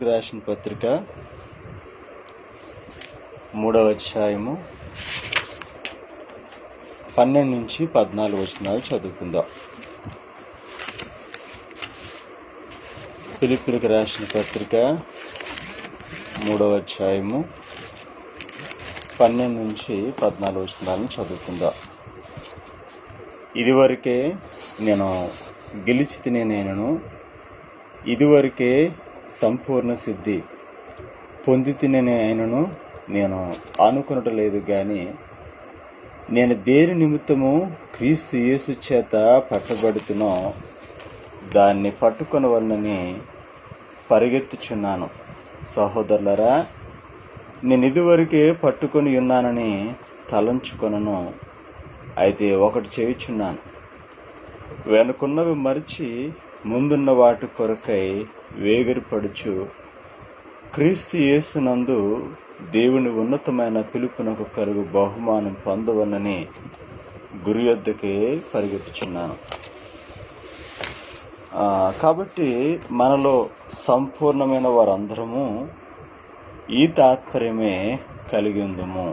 రాసిన పత్రిక మూడవ అధ్యాయము పన్నెండు నుంచి పద్నాలుగు వచనాలు చదువుకుందాం పిలిపిలికి రాసిన పత్రిక మూడవ అధ్యాయము పన్నెండు నుంచి పద్నాలుగు వచనాలను చదువుకుందాం ఇదివరకే నేను గెలిచి తినే నేను ఇదివరకే సంపూర్ణ సిద్ధి పొంది తినని ఆయనను నేను ఆనుకొనట లేదు గాని నేను దేని నిమిత్తము క్రీస్తు యేసు చేత పట్టబడుతునో దాన్ని పట్టుకొనవలనని పరిగెత్తుచున్నాను సహోదరులరా నేను ఇదివరకే పట్టుకొని ఉన్నానని తలంచుకొనను అయితే ఒకటి చేయుచున్నాను వెనుకున్నవి మరిచి ముందున్న వాటి కొరకై వేగిరపడుచు క్రీస్తు యేసునందు దేవుని ఉన్నతమైన పిలుపునకు కలుగు బహుమానం పొందవలని గురి యొద్దకే పరిగెత్తుచున్నాను ఆ, కాబట్టి మనలో సంపూర్ణమైన వారందరము ఈ తాత్పర్యమే కలిగి ఉందము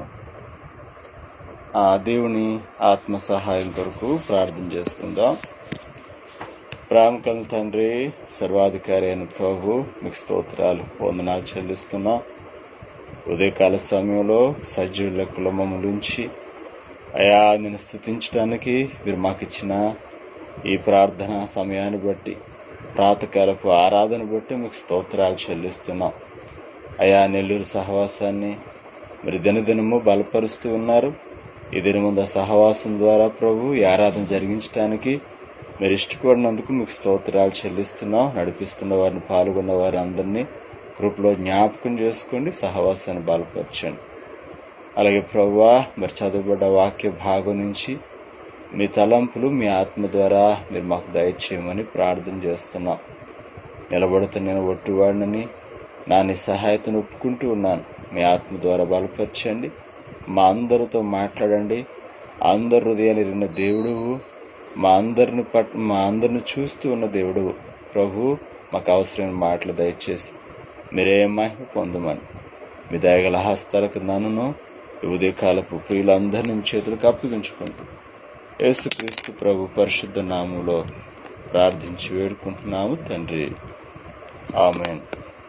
ఆ దేవుని ఆత్మ సహాయం కొరకు ప్రార్థన చేసుకుందాం ప్రేమకల తండ్రి సర్వాధికారి అయిన ప్రభు మీకు స్తోత్రాలు వందనాలు చెల్లిస్తున్నాం ఉదయకాల సమయంలో సజీవుల కులమములుంచి అయా నేను స్థుతించడానికి మీరు మాకు ఇచ్చిన ఈ ప్రార్థన సమయాన్ని బట్టి ప్రాతకాలపు ఆరాధన బట్టి మీకు స్తోత్రాలు చెల్లిస్తున్నాం అయా నెల్లూరు సహవాసాన్ని మరి దినదినము బలపరుస్తూ ఉన్నారు ఈ దినముందు ఆ సహవాసం ద్వారా ప్రభు ఈ ఆరాధన జరిగించడానికి మీరు ఇష్టపడినందుకు మీకు స్తోత్రాలు చెల్లిస్తున్నాం నడిపిస్తున్న వారిని పాల్గొన్న వారి అందరినీ కృపలో జ్ఞాపకం చేసుకోండి సహవాసాన్ని బలపరచండి అలాగే ప్రభువా మరి చదువుబడ్డ వాక్య భాగం నుంచి మీ తలంపులు మీ ఆత్మ ద్వారా మీరు మాకు దయచేయమని ప్రార్థన చేస్తున్నాం నిలబడుతున్న నేను ఒట్టివాడినని నా నిస్సహాయతను ఒప్పుకుంటూ ఉన్నాను మీ ఆత్మ ద్వారా బలపరచండి మా అందరితో మాట్లాడండి అందరి హృదయాలు ఎరిగిన దేవుడువు మా అందరిని పట్ మా అందరిని చూస్తూ ఉన్న దేవుడు ప్రభు మాకు అవసరమైన మాటలు దయచేసి మీరే మహిమ పొందమని మీ దయగల హస్తాలకు నన్నును ఈ ఉదయకాలపు ప్రియులందరినీ మీ చేతులకు అప్పగించుకుంటూ యేసుక్రీస్తు ప్రభు పరిశుద్ధ నామంలో ప్రార్థించి వేడుకుంటున్నాము తండ్రి ఆమెన్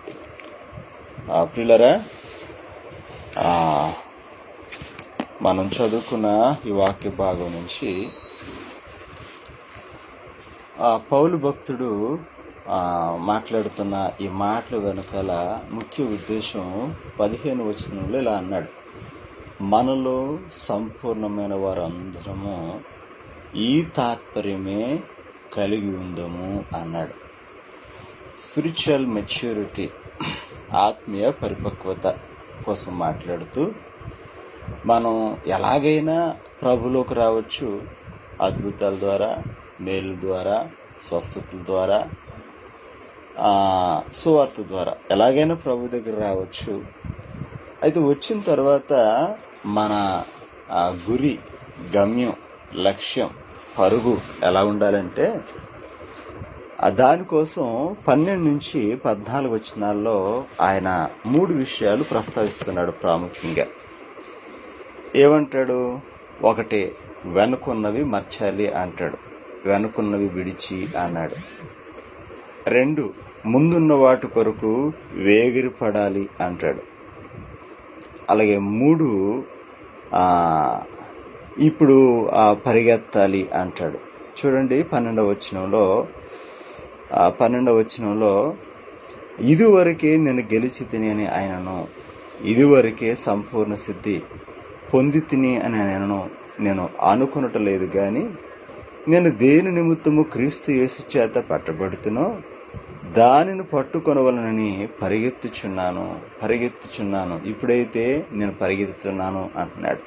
ఆ ప్రియులరా ఆ, మనం చదువుకున్న ఈ వాక్య భాగం నుంచి ఆ పౌలు భక్తుడు ఆ, మాట్లాడుతున్న ఈ మాటల వెనకాల ముఖ్య ఉద్దేశం పదిహేను వచనంలో ఇలా అన్నాడు మనలో సంపూర్ణమైన వారందరము ఈ తాత్పర్యమే కలిగి ఉందము అన్నాడు స్పిరిచువల్ మెచ్యూరిటీ ఆత్మీయ పరిపక్వత కోసం మాట్లాడుతూ మనం ఎలాగైనా ప్రభులోకి రావచ్చు అద్భుతాల ద్వారా మేలు ద్వారా స్వస్థతల ద్వారా ఆ, సువార్త ద్వారా ఎలాగైనా ప్రభు దగ్గర రావచ్చు అయితే వచ్చిన తర్వాత మన ఆ, గురి గమ్యం లక్ష్యం పరుగు ఎలా ఉండాలంటే ఆ దానికోసం పన్నెండు నుంచి పద్నాలుగు వచనాల్లో ఆయన మూడు విషయాలు ప్రస్తావిస్తున్నాడు ప్రాముఖ్యంగా ఏమంటాడు ఒకటి వెనుకున్నవి మర్చాలి అంటాడు వెనుకున్నవి విడిచి అన్నాడు రెండు ముందున్న వాటి కొరకు వేగిరి పడాలి అంటాడు అలాగే మూడు ఆ, ఇప్పుడు ఆ, పరిగెత్తాలి అంటాడు చూడండి పన్నెండవ వచనంలో ఆ, పన్నెండవ వచనంలో ఇదివరకే నేను గెలిచి తిని అని ఆయనను ఇదివరకే సంపూర్ణ సిద్ధి పొంది తిని అని ఆయనను నేను అనుకొనట లేదు గాని నేను దేని నిమిత్తము క్రీస్తు యేసు చేత పట్టబడుతునో దానిని పట్టుకొనవలనని పరిగెత్తుచున్నాను పరిగెత్తుచున్నాను ఇప్పుడైతే నేను పరిగెత్తుతున్నాను అంటున్నాడు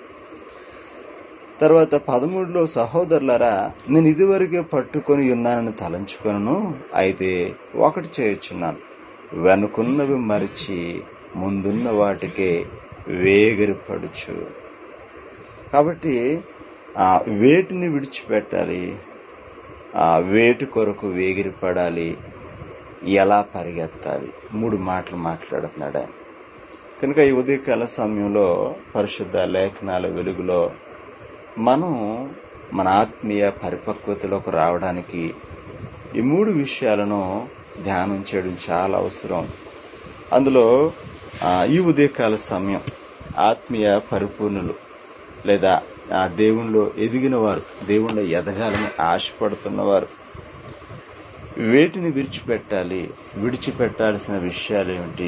తర్వాత పదమూడులో సహోదరులరా నేను ఇదివరకే పట్టుకొని ఉన్నానని తలంచుకొనను అయితే ఒకటి చేయుచున్నాను వెనుకున్నవి మరిచి ముందున్న వాటికే వేగిరపడుచు కాబట్టి ఆ వేటిని విడిచిపెట్టాలి ఆ వేటి కొరకు వేగిరపడాలి ఎలా పరిగెత్తాలి మూడు మాటలు మాట్లాడుతున్నాడు ఆయన కనుక ఈ ఉదయకాల సమయంలో పరిశుద్ధ లేఖనాల వెలుగులో మనం మన ఆత్మీయ పరిపక్వతలోకి రావడానికి ఈ మూడు విషయాలను ధ్యానం చేయడం చాలా అవసరం అందులో ఆ, ఈ ఉదయకాల సమయం ఆత్మీయ పరిపూర్ణులు లేదా ఆ దేవుణ్ణిలో ఎదిగిన వారు దేవుణ్ణిలో ఎదగాలని ఆశపడుతున్నవారు వేటిని విడిచిపెట్టాలి విడిచిపెట్టాల్సిన విషయాలు ఏమిటి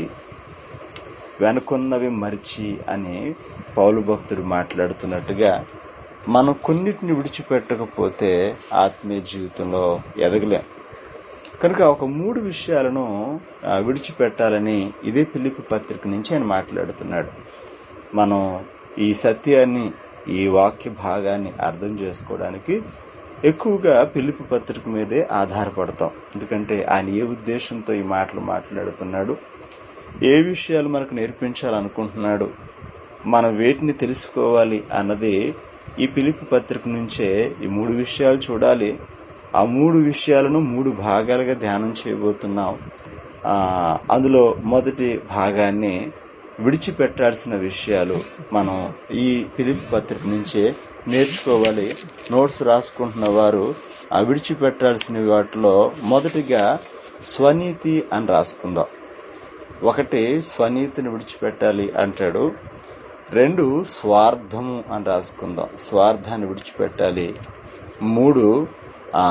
వెనుకున్నవి మరిచి అని పౌలు భక్తుడు మాట్లాడుతున్నట్టుగా మనం కొన్నిటిని విడిచిపెట్టకపోతే ఆత్మీయ జీవితంలో ఎదగలేం కనుక ఒక మూడు విషయాలను ఆ, విడిచిపెట్టాలని ఇదే పిలిపి పత్రిక నుంచి ఆయన మాట్లాడుతున్నాడు మనం ఈ సత్యాన్ని ఈ వాక్య భాగాన్ని అర్థం చేసుకోవడానికి ఎక్కువగా పిలిపి పత్రిక మీదే ఆధారపడతాం ఎందుకంటే ఆయన ఏ ఉద్దేశంతో ఈ మాటలు మాట్లాడుతున్నాడు ఏ విషయాలు మనకు నేర్పించాలనుకుంటున్నాడు మనం వేటిని తెలుసుకోవాలి అన్నది ఈ పిలిపి పత్రిక నుంచే ఈ మూడు విషయాలు చూడాలి ఆ మూడు విషయాలను మూడు భాగాలుగా ధ్యానం చేయబోతున్నాం ఆ, అందులో మొదటి భాగాన్ని విడిచిపెట్టాల్సిన విషయాలు మనం ఈ పిలిపి పత్రిక నుంచే నేర్చుకోవాలి నోట్స్ రాసుకుంటున్న వారు ఆ విడిచిపెట్టాల్సిన వాటిలో మొదటిగా స్వనీతి అని రాసుకుందాం ఒకటి స్వనీతిని విడిచిపెట్టాలి అంటాడు రెండు స్వార్థము అని రాసుకుందాం స్వార్థాన్ని విడిచిపెట్టాలి మూడు ఆ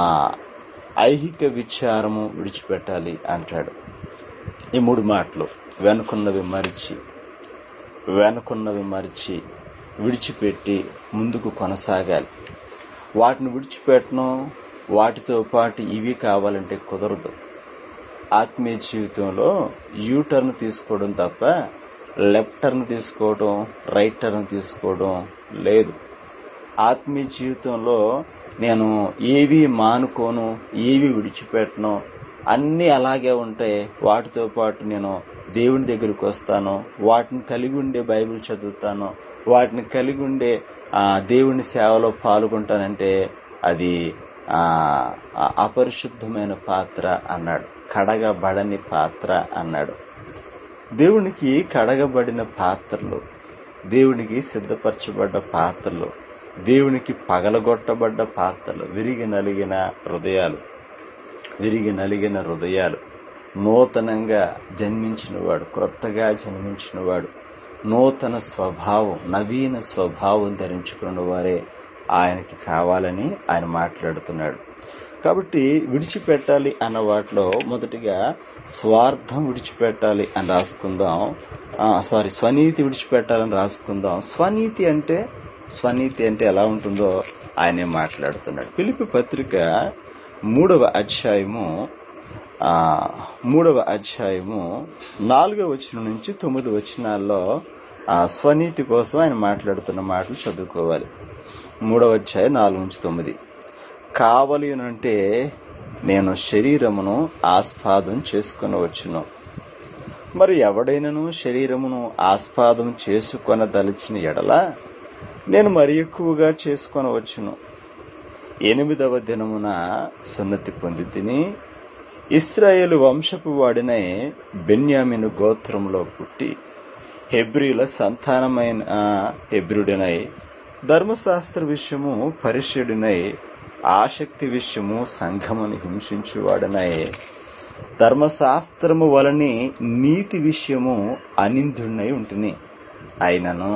ఐహిక విచారము విడిచిపెట్టాలి అంటాడు ఈ మూడు మాటలు వెనుకున్నవి మరిచి వెనుకున్నవి మరిచి విడిచిపెట్టి ముందుకు కొనసాగాలి వాటిని విడిచిపెట్టడం వాటితో పాటు ఇవి కావాలంటే కుదరదు ఆత్మీయ జీవితంలో యూ టర్న్ తీసుకోవడం తప్ప లెఫ్ట్ టర్న్ తీసుకోవడం రైట్ టర్న్ తీసుకోవడం లేదు ఆత్మీయ జీవితంలో నేను ఏవి మానుకోను ఏవి విడిచిపెట్టను అన్నీ అలాగే ఉంటాయి వాటితో పాటు నేను దేవుని దగ్గరికి వస్తాను వాటిని కలిగి ఉండే బైబిల్ చదువుతాను వాటిని కలిగి ఉండే ఆ, దేవుని సేవలో పాల్గొంటానంటే అది ఆ, ఆ, అపరిశుద్ధమైన పాత్ర అన్నాడు కడగబడని పాత్ర అన్నాడు దేవునికి కడగబడిన పాత్రలు దేవునికి సిద్ధపరచబడ్డ పాత్రలు దేవునికి పగలగొట్టబడ్డ పాత్రలు విరిగి నలిగిన హృదయాలు విరిగి నలిగిన హృదయాలు నూతనంగా జన్మించినవాడు క్రొత్తగా జన్మించినవాడు నూతన స్వభావం నవీన స్వభావం ధరించుకున్న వారే ఆయనకి కావాలని ఆయన మాట్లాడుతున్నాడు కాబట్టి విడిచిపెట్టాలి అన్న వాటిలో మొదటిగా స్వార్థం విడిచిపెట్టాలి అని రాసుకుందాం ఆ, సారీ స్వనీతి విడిచిపెట్టాలని రాసుకుందాం స్వనీతి అంటే స్వనీతి అంటే ఎలా ఉంటుందో ఆయనే మాట్లాడుతున్నాడు పిలిపి పత్రిక మూడవ అధ్యాయము ఆ, మూడవ అధ్యాయము నాలుగవ వచనం నుంచి తొమ్మిది వచనాల్లో ఆ స్వనీతి కోసం ఆయన మాట్లాడుతున్న మాటలు చదువుకోవాలి మూడవ అధ్యాయం నాలుగు నుంచి తొమ్మిది కావలి అంటే నేను శరీరమును ఆస్పాదం చేసుకొనవచ్చును మరి ఎవడైనను శరీరమును ఆస్పాదం చేసుకొనదలిచిన ఎడల నేను మరి ఎక్కువగా చేసుకొనవచ్చును ఎనిమిదవ దినమున సున్నతి పొంది తిని ఇస్రాయేలు వంశపు వాడినై బెన్యామిను గోత్రంలో పుట్టి హెబ్రిల సంతానమైన ఆ, హెబ్రుడినై ధర్మశాస్త్ర విషయము పరిశుడినై ఆసక్తి విషయము సంఘమును హింసించువాడనై ధర్మశాస్త్రము వలని నీతి విషయము అనిందునై ఉంటుని అయినను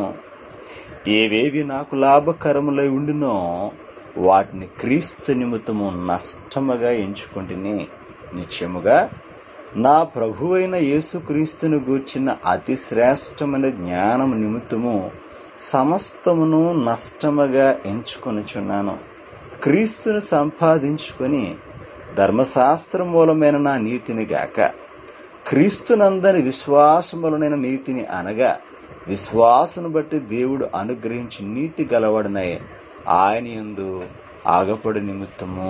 ఏవేవి నాకు లాభకరములై ఉండినో వాటిని క్రీస్తు నిమిత్తము నష్టముగా ఎంచుకుంటుని నిత్యముగా నా ప్రభువైన యేసుక్రీస్తును గూర్చిన అతి శ్రేష్టమైన జ్ఞానము నిమిత్తము సమస్తమును నష్టముగా ఎంచుకొనుచున్నాను క్రీస్తును సంపాదించుకొని ధర్మశాస్త్ర మూలమైన నా నీతిని గాక క్రీస్తునందని విశ్వాసములనైన నీతిని అనగా విశ్వాసును బట్టి దేవుడు అనుగ్రహించి నీతి గలవాడనై ఆయన యందు ఆగపడి నిమిత్తము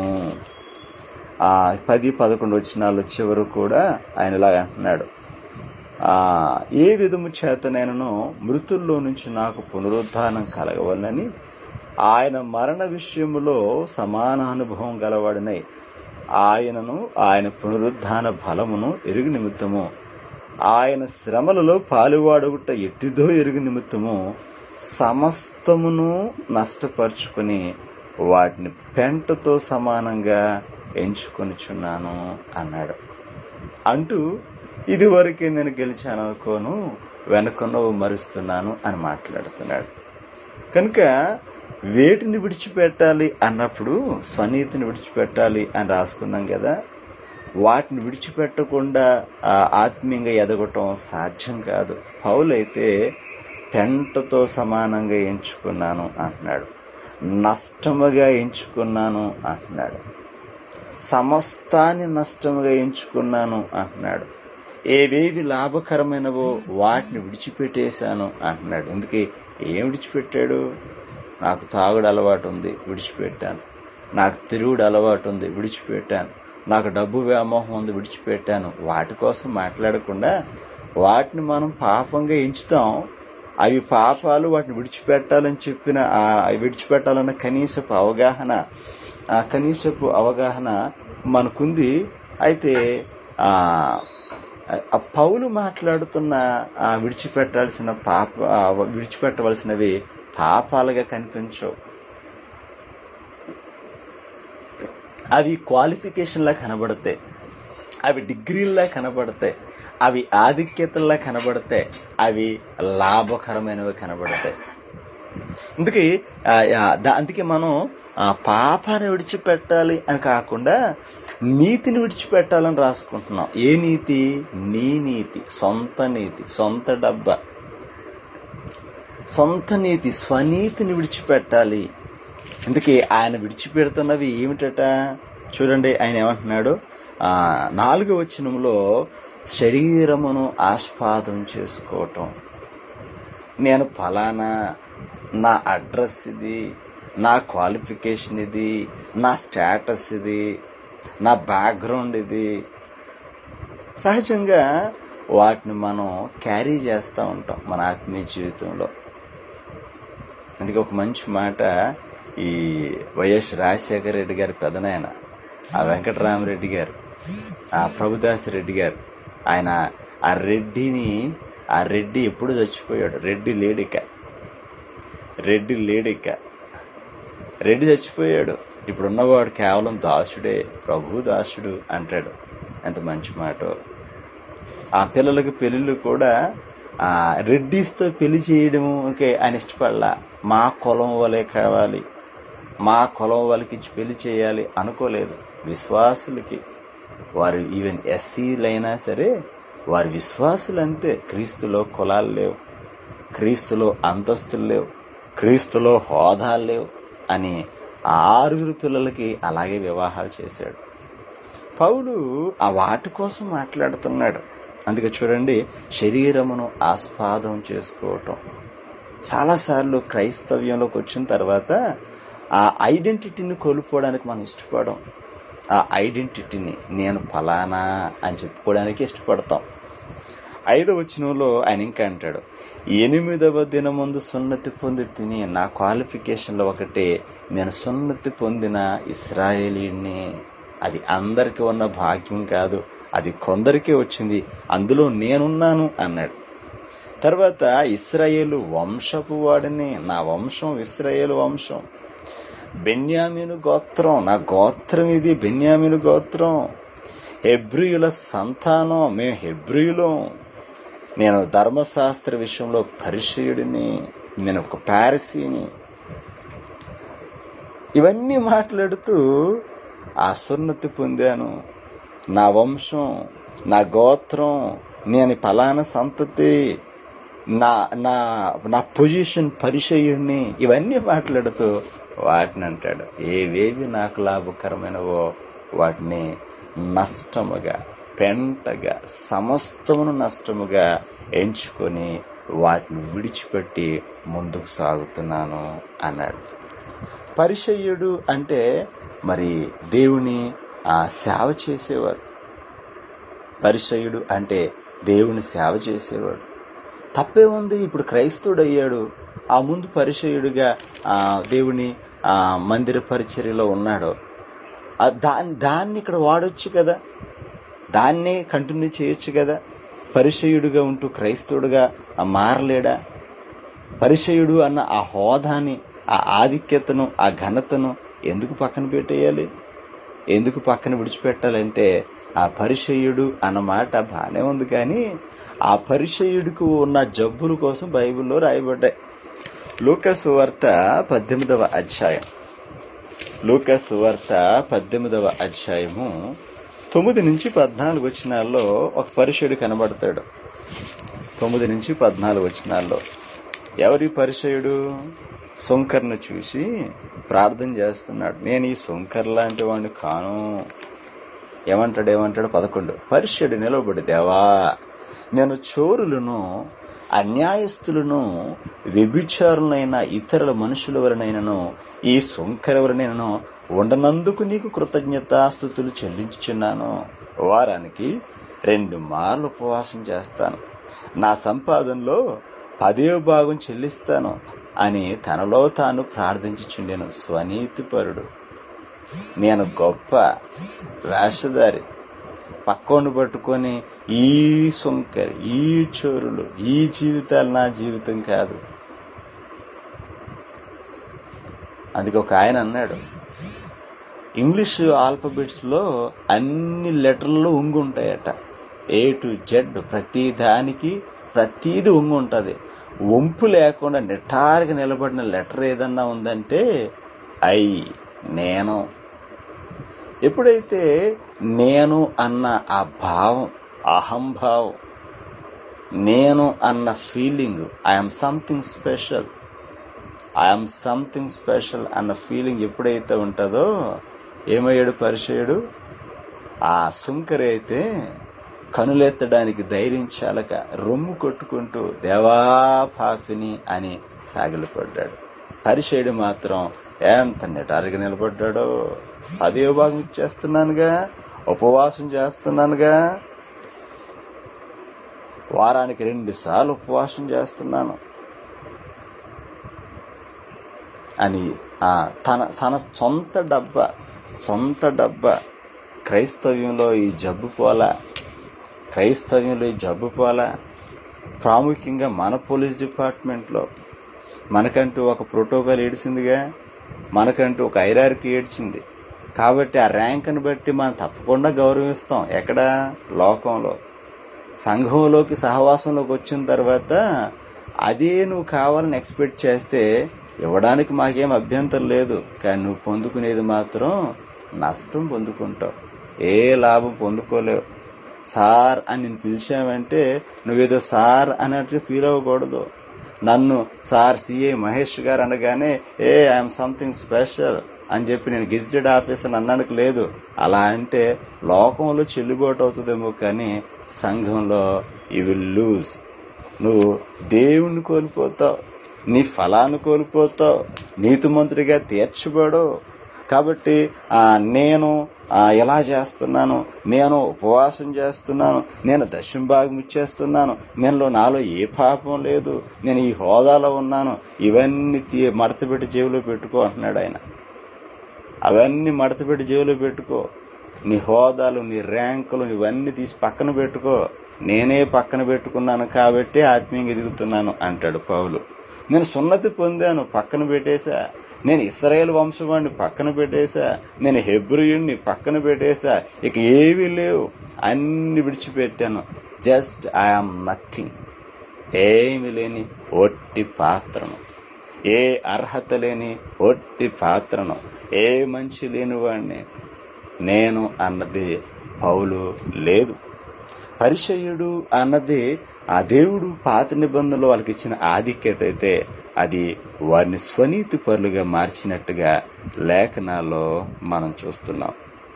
ఆ పది పదకొండు వచ్చినాలు చివరు కూడా ఆయన ఇలాగ అంటున్నాడు ఆ ఏ విధము చేతనైనను మృతుల్లో నుంచి నాకు పునరుద్ధానం కలగవలనని ఆయన మరణ విషయములో సమాన అనుభవం గలవాడినై ఆయనను ఆయన పునరుద్ధాన బలమును ఎరుగు నిమిత్తము ఆయన శ్రమలలో పాలువాడగుట ఎట్టిదో ఎరుగు నిమిత్తము సమస్తమును నష్టపరుచుకుని వాటిని పెంటతో సమానంగా ఎంచుకొనిచున్నాను అన్నాడు అంటూ ఇదివరకే నేను గెలిచాను అనుకోను వెనకన్నో మరుస్తున్నాను అని మాట్లాడుతున్నాడు కనుక వేటిని విడిచిపెట్టాలి అన్నప్పుడు స్వనీతిని విడిచిపెట్టాలి అని రాసుకున్నాం కదా వాటిని విడిచిపెట్టకుండా ఆ, ఆత్మీయంగా ఎదగటం సాధ్యం కాదు పౌలైతే పెంటతో సమానంగా ఎంచుకున్నాను అంటున్నాడు నష్టముగా ఎంచుకున్నాను అంటున్నాడు సమస్తాన్ని నష్టముగా ఎంచుకున్నాను అంటున్నాడు ఏవేవి లాభకరమైనవో వాటిని విడిచిపెట్టేశాను అంటున్నాడు ఎందుకే ఏం విడిచిపెట్టాడు నాకు తాగుడు అలవాటు ఉంది విడిచిపెట్టాను నాకు తిరుగుడు అలవాటు ఉంది విడిచిపెట్టాను నాకు డబ్బు వ్యామోహం ఉంది విడిచిపెట్టాను వాటి కోసం మాట్లాడకుండా వాటిని మనం పాపంగా ఎంచుతాం అవి పాపాలు వాటిని విడిచిపెట్టాలని చెప్పిన ఆ విడిచిపెట్టాలన్న కనీసపు అవగాహన ఆ కనీసపు అవగాహన మనకుంది అయితే ఆ ఆ పౌలు మాట్లాడుతున్న ఆ విడిచిపెట్టాల్సిన పాప ఆ విడిచిపెట్టవలసినవి పాపాలుగా కనిపించవు అవి క్వాలిఫికేషన్లా కనబడతాయి అవి డిగ్రీల్లా కనబడతాయి అవి ఆధిక్యతల్లా కనబడతాయి అవి లాభకరమైనవి కనబడతాయి అందుకే ఆ, ఆ, దా- అందుకే మనం ఆ పాపాన్ని విడిచిపెట్టాలి అని కాకుండా నీతిని విడిచిపెట్టాలని రాసుకుంటున్నాం ఏ నీతి నీ నీతి సొంత నీతి సొంత డబ్బా సొంత నీతి స్వనీతిని విడిచిపెట్టాలి అందుకే ఆయన విడిచిపెడుతున్నవి ఏమిటట చూడండి ఆయన ఏమంటున్నాడు ఆ నాలుగో వచనంలో శరీరమును ఆస్పాదం చేసుకోవటం నేను ఫలానా నా అడ్రస్ ఇది నా క్వాలిఫికేషన్ ఇది నా స్టేటస్ ఇది నా బ్యాక్గ్రౌండ్ ఇది సహజంగా వాటిని మనం క్యారీ చేస్తూ ఉంటాం మన ఆత్మీయ జీవితంలో అందుకే ఒక మంచి మాట ఈ వైఎస్ రాజశేఖర రెడ్డి గారి పెదనాయన ఆ వెంకటరామరెడ్డి గారు ఆ ప్రభుదాస్ రెడ్డి గారు ఆయన ఆ రెడ్డిని ఆ రెడ్డి ఎప్పుడు చచ్చిపోయాడు రెడ్డి లేడిక రెడ్డి లేడిక రెడ్డి చచ్చిపోయాడు ఇప్పుడు ఉన్నవాడు కేవలం దాసుడే ప్రభు దాసుడు అంటాడు ఎంత మంచి మాట ఆ పిల్లలకి పెళ్ళిళ్ళు కూడా ఆ రెడ్డిస్తో పెళ్లి చేయడము ఓకే ఆయన ఇష్టపడలా మా కులం వలే కావాలి మా కులం వాళ్ళకి ఇచ్చి పెళ్లి చేయాలి అనుకోలేదు విశ్వాసులకి వారు ఈవెన్ ఎస్సీలైనా సరే వారి విశ్వాసులు అంతే క్రీస్తులో కులాలు లేవు క్రీస్తులో అంతస్తులు లేవు క్రీస్తులో హోదాలు లేవు అని ఆ ఆరుగురు పిల్లలకి అలాగే వివాహాలు చేశాడు పౌలు ఆ వాటి కోసం మాట్లాడుతున్నాడు అందుకే చూడండి శరీరమును ఆస్పాదం చేసుకోవటం చాలాసార్లు క్రైస్తవ్యంలోకి వచ్చిన తర్వాత ఆ ఐడెంటిటీని కోల్పోవడానికి మనం ఇష్టపడం ఆ ఐడెంటిటీని నేను ఫలానా అని చెప్పుకోవడానికి ఇష్టపడతాం ఐదవ వచనంలో ఆయన ఇంకా అంటాడు ఎనిమిదవ దినముందు సున్నతి పొంది తిని నా క్వాలిఫికేషన్లో ఒకటే నేను సున్నతి పొందిన ఇస్రాయేలీని అది అందరికీ ఉన్న భాగ్యం కాదు అది కొందరికే వచ్చింది అందులో నేనున్నాను అన్నాడు తర్వాత ఇస్రాయేలు వంశపు వాడిని నా వంశం ఇస్రాయేలు వంశం బెన్యామీను గోత్రం నా గోత్రం ఇది బెన్యామీను గోత్రం హెబ్రియుల సంతానం మేము హెబ్రియులం నేను ధర్మశాస్త్ర విషయంలో పరిచయుడిని నేను ఒక పారసీని ఇవన్నీ మాట్లాడుతూ ఆ సున్నతి పొందాను నా వంశం నా గోత్రం నేను ఫలానా సంతతి నా నా నా పొజిషన్ పరిచయుడిని ఇవన్నీ మాట్లాడుతూ వాటిని అంటాడు ఏవేవి నాకు లాభకరమైనవో వాటిని నష్టముగా పెంటగా సమస్తమును నష్టముగా ఎంచుకొని వాటిని విడిచిపెట్టి ముందుకు సాగుతున్నాను అన్నాడు పరిచయుడు అంటే మరి దేవుని ఆ సేవ చేసేవారు పరిచయుడు అంటే దేవుని సేవ చేసేవాడు తప్పే ఉంది ఇప్పుడు క్రైస్తవుడు అయ్యాడు ఆ ముందు పరిచయుడిగా ఆ దేవుని ఆ మందిర పరిచర్యలో ఉన్నాడు ఆ దాన్ని దాన్ని ఇక్కడ వాడొచ్చు కదా దాన్నే కంటిన్యూ చేయొచ్చు కదా పరిచయుడుగా ఉంటూ క్రైస్తవుడుగా ఆ మారలేడా పరిచయుడు అన్న ఆ హోదాని ఆ ఆధిక్యతను ఆ ఘనతను ఎందుకు పక్కన పెట్టేయాలి ఎందుకు పక్కన విడిచిపెట్టాలంటే ఆ పరిచయుడు అన్న మాట బానే ఉంది కానీ ఆ పరిచయుడికి ఉన్న జబ్బుల కోసం బైబిల్లో రాయబడ్డాయి లూకస్ వార్త పద్దెనిమిదవ అధ్యాయం లూకస్ వార్త పద్దెనిమిదవ అధ్యాయము తొమ్మిది నుంచి పద్నాలుగు వచనాల్లో ఒక పరిచయుడు కనబడతాడు తొమ్మిది నుంచి పద్నాలుగు వచనాల్లో ఎవరి పరిచయుడు శంకర్ను చూసి ప్రార్థన చేస్తున్నాడు నేను ఈ శంకర్ లాంటి వాడిని కాను ఏమంటాడు ఏమంటాడు పదకొండు పరిచయుడు నిలవబడి దేవా నేను చోరులను అన్యాయస్తులను వ్యభిచారులైన ఇతరుల మనుషుల వలనైనను ఈ శంకర వలనైనను ఉండనందుకు నీకు కృతజ్ఞతాస్థుతులు చెల్లించుచున్నాను వారానికి రెండు మార్లు ఉపవాసం చేస్తాను నా సంపాదనలో పదే భాగం చెల్లిస్తాను అని తనలో తాను ప్రార్థించుచుండెను స్వనీతిపరుడు నేను గొప్ప వేషధారి పక్కోను పట్టుకొని ఈ సొంకరి ఈ చోరులు ఈ జీవితాలు నా జీవితం కాదు అందుకే ఒక ఆయన అన్నాడు ఇంగ్లీష్ ఆల్ఫబెట్స్ లో అన్ని లెటర్లు ఉంగి ఉంటాయట ఏ టు జెడ్ ప్రతి దానికి ప్రతిది ఉంగి ఉంటది వంపు లేకుండా నిటారుగా నిలబడిన లెటర్ ఏదన్నా ఉందంటే ఐ నేను ఎప్పుడైతే నేను అన్న ఆ భావం అహంభావం నేను అన్న feeling I'm something special I'm something special అన్న ఫీలింగ్ ఎప్పుడైతే ఉంటుందో ఏమయ్యాడు పరిచయుడు ఆ సుంకరి అయితే కనులెత్తడానికి ధైర్యం చాలక రొమ్ము కొట్టుకుంటూ దేవా పాపిని అని సాగిలపడ్డాడు పరిచయుడు మాత్రం ఎంత నిటారుగా నిలబడ్డాడో అదే భాగం ఇచ్చేస్తున్నానుగా ఉపవాసం చేస్తున్నానుగా వారానికి రెండు సార్లు ఉపవాసం చేస్తున్నాను అని ఆ తన తన సొంత డబ్బా సొంత డబ్బా క్రైస్తవ్యంలో ఈ జబ్బు పోలా క్రైస్తవ్యంలో ఈ జబ్బు పోలా ప్రాముఖ్యంగా మన పోలీస్ డిపార్ట్మెంట్లో మనకంటూ ఒక ప్రోటోకాల్ ఏడిసిందిగా మనకంటూ ఒక ఐరార్కి ఏడ్చింది కాబట్టి ఆ ర్యాంక్ని బట్టి మనం తప్పకుండా గౌరవిస్తాం ఎక్కడ లోకంలో సంఘంలోకి సహవాసంలోకి వచ్చిన తర్వాత అదే నువ్వు కావాలని ఎక్స్పెక్ట్ చేస్తే ఇవ్వడానికి మాకేం అభ్యంతరం లేదు కానీ నువ్వు పొందుకునేది మాత్రం నష్టం పొందుకుంటావు ఏ లాభం పొందుకోలేవు సార్ అని నేను పిలిచావంటే నువ్వేదో సార్ అన్నట్టు ఫీల్ అవ్వకూడదు నన్ను సార్ సిఏ మహేష్ గారు అనగానే ఏ ఐఎమ్ సంథింగ్ స్పెషల్ అని చెప్పి నేను గెజిటెడ్ ఆఫీసర్ అన్నానికి లేదు అలా అంటే లోకంలో చెల్లుబాటు అవుతుందేమో కానీ సంఘంలో యు విల్ లూజ్ నువ్వు దేవుణ్ణి కోల్పోతావు నీ ఫలాన్ని కోల్పోతావు నీతిమంతుడిగా తీర్చబడు కాబట్టి ఆ నేను ఆ ఎలా చేస్తున్నాను నేను ఉపవాసం చేస్తున్నాను నేను దశం భాగం ఇచ్చేస్తున్నాను నేను నాలో ఏ పాపం లేదు నేను ఈ హోదాలో ఉన్నాను ఇవన్నీ తీ మడతపెట్టి జేబులో పెట్టుకో అంటున్నాడు ఆయన అవన్నీ మడతపెట్టి జేబులో పెట్టుకో నీ హోదాలు నీ ర్యాంకులు ఇవన్నీ తీసి పక్కన పెట్టుకో నేనే పక్కన పెట్టుకున్నాను కాబట్టి ఆత్మీయంగా ఎదుగుతున్నాను అంటాడు పౌలు నేను సున్నతి పొందాను పక్కన పెట్టేశా నేను ఇస్రాయేల్ వంశవాడిని పక్కన పెట్టేశా నేను హెబ్రియుడిని పక్కన పెట్టేశా ఇక ఏవీ లేవు అన్ని విడిచిపెట్టాను జస్ట్ ఐఆమ్ నథింగ్ ఏమి లేని ఒట్టి పాత్రను ఏ అర్హత లేని ఒట్టి పాత్రను ఏ మంచి లేని వాడిని నేను అన్నది పౌలు లేదు పరిచయుడు అన్నది ఆ దేవుడు పాత నిబంధనలో వాళ్ళకి ఇచ్చిన ఆధిక్యత అయితే అది వారిని స్వనీతి పరులుగా మార్చినట్టుగా లేఖనాల్లో మనం చూస్తున్నాం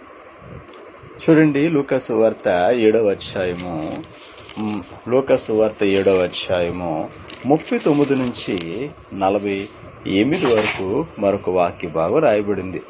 చూడండి లూకసు వార్త ఏడవ అధ్యాయము మ్, లూకసు వార్త ఏడవ అధ్యాయము ముప్పై తొమ్మిది నుంచి నలభై ఎనిమిది వరకు మరొక వాక్య భాగం రాయబడింది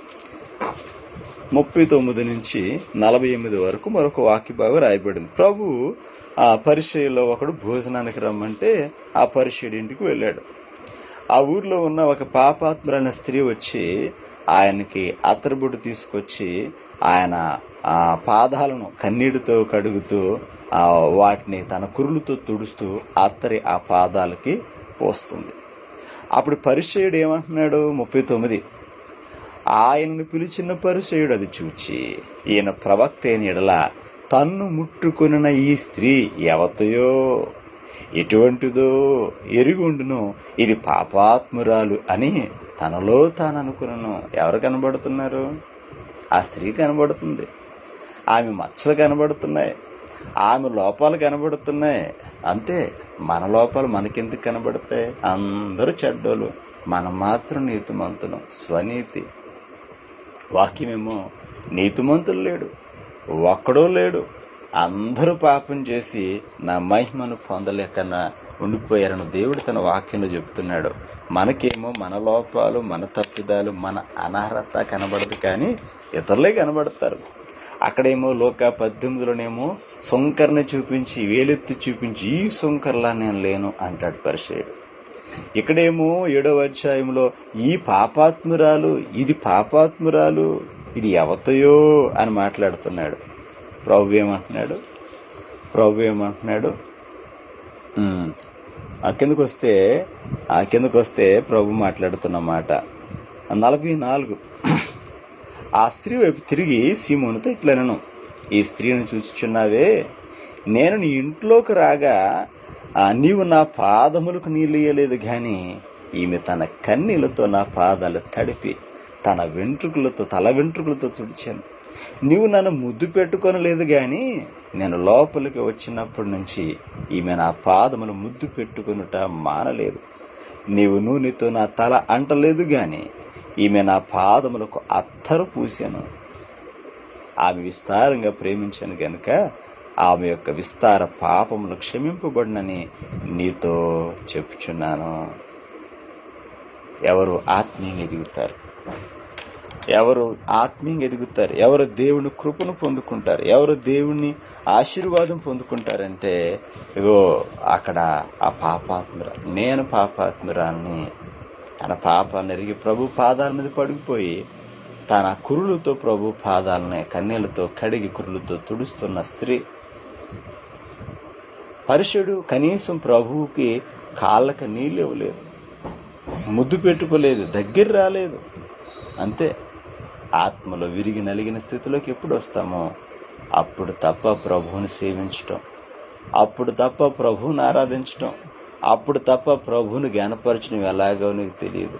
ముప్పై తొమ్మిది నుంచి నలభై ఎనిమిది వరకు మరొక వాక్య భాగం రాయబడింది ప్రభు ఆ పరిచయలో ఒకడు భోజనానికి రమ్మంటే ఆ పరిచయుడి ఇంటికి వెళ్ళాడు ఆ ఊర్లో ఉన్న ఒక పాపాత్మురైన స్త్రీ వచ్చి ఆయనకి అత్తరుబుడ్డు తీసుకొచ్చి ఆయన ఆ పాదాలను కన్నీటితో కడుగుతూ ఆ వాటిని తన కురులతో తుడుస్తూ అత్తరి ఆ పాదాలకి పోస్తుంది అప్పుడు పరిచయుడు ఏమంటున్నాడు ముప్పై తొమ్మిది ఆయనను పిలిచిన పరిచయుడు అది చూచి ఈయన ప్రవక్త అయిన ఎడల తన్ను ముట్టుకొనిన ఈ స్త్రీ ఎవతయో ఎటువంటిదో ఎరుగుండును ఇది పాపాత్మురాలు అని తనలో తాను అనుకున్నాను ఎవరు కనబడుతున్నారు ఆ స్త్రీ కనబడుతుంది ఆమె మచ్చలు కనబడుతున్నాయి ఆమె లోపాలు కనబడుతున్నాయి అంతే మన లోపాలు మనకెందుకు కనబడతాయి అందరూ చెడ్డోళ్ళు మనం మాత్రం నీతిమంతులు స్వనీతి వాక్యమేమో నీతిమంతులు లేడు ఒక్కడో లేడు అందరూ పాపం చేసి నా మహిమను పొందలేకన్నా ఉండిపోయారని దేవుడు తన వాక్యంలో చెప్తున్నాడు మనకేమో మన లోపాలు మన తప్పిదాలు మన అనర్హత కనబడదు కానీ ఇతరులే కనబడతారు అక్కడేమో లోక పద్దెనిమిదిలోనేమో సుంకర్ని చూపించి వేలెత్తి చూపించి ఈ సుంకర్లా నేను లేను అంటాడు పరిచయుడు ఇక్కడేమో ఏడవ అధ్యాయంలో ఈ పాపాత్మురాలు ఇది పాపాత్మురాలు ఇది ఎవతయో అని మాట్లాడుతున్నాడు ప్రభు ఏమంటున్నాడు ప్రభు ఏమంటున్నాడు ఉమ్, ఆ కిందకు వస్తే ఆ కిందకు వస్తే ప్రభు మాట్లాడుతున్న మాట నలభై నాలుగు ఆ స్త్రీ వైపు తిరిగి సీమోనుతో ఇట్లనను ఈ స్త్రీని చూచుచున్నావే నేను నీ ఇంట్లోకి రాగా ఆ, నీవు నా పాదములకు నీళ్ళు ఇయ్యలేదు గాని ఈమె తన కన్నీళ్లతో నా పాదాలు తడిపి తన వెంట్రుకలతో తల వెంట్రుకలతో తుడిచాను నీవు నన్ను ముద్దు పెట్టుకొనలేదు గాని నేను లోపలికి వచ్చినప్పటి నుంచి ఈమె నా పాదములు ముద్దు పెట్టుకొనుట మానలేదు నీవు నూనెతో నా తల అంటలేదు గాని ఈమె నా పాదములకు అత్తరు పూశాను ఆమె విస్తారంగా ప్రేమించాను గనుక ఆమె యొక్క విస్తార పాపములు క్షమింపబడినని నీతో చెప్పుచున్నాను ఎవరు ఆత్మీయంగా ఎదుగుతారు ఎవరు ఆత్మీయంగా ఎదుగుతారు ఎవరు దేవుని కృపను పొందుకుంటారు ఎవరు దేవుని ఆశీర్వాదం పొందుకుంటారంటే ఇగో అక్కడ ఆ పాపాత్ముర నేను పాపాత్మురాన్ని తన పాపాన్ని ఎరిగి ప్రభు పాదాల మీద పడిపోయి తన కురులతో ప్రభు పాదాలని కన్నీళ్లతో కడిగి కురులతో తుడుస్తున్న స్త్రీ పరుషుడు కనీసం ప్రభువుకి కాళ్ళకి నీళ్ళు ఇవ్వలేదు ముద్దు పెట్టుకోలేదు దగ్గర రాలేదు అంతే ఆత్మలో విరిగి నలిగిన స్థితిలోకి ఎప్పుడు వస్తామో అప్పుడు తప్ప ప్రభువుని సేవించటం అప్పుడు తప్ప ప్రభువుని ఆరాధించటం అప్పుడు తప్ప ప్రభువుని జ్ఞానపరచడం ఎలాగో నీకు తెలియదు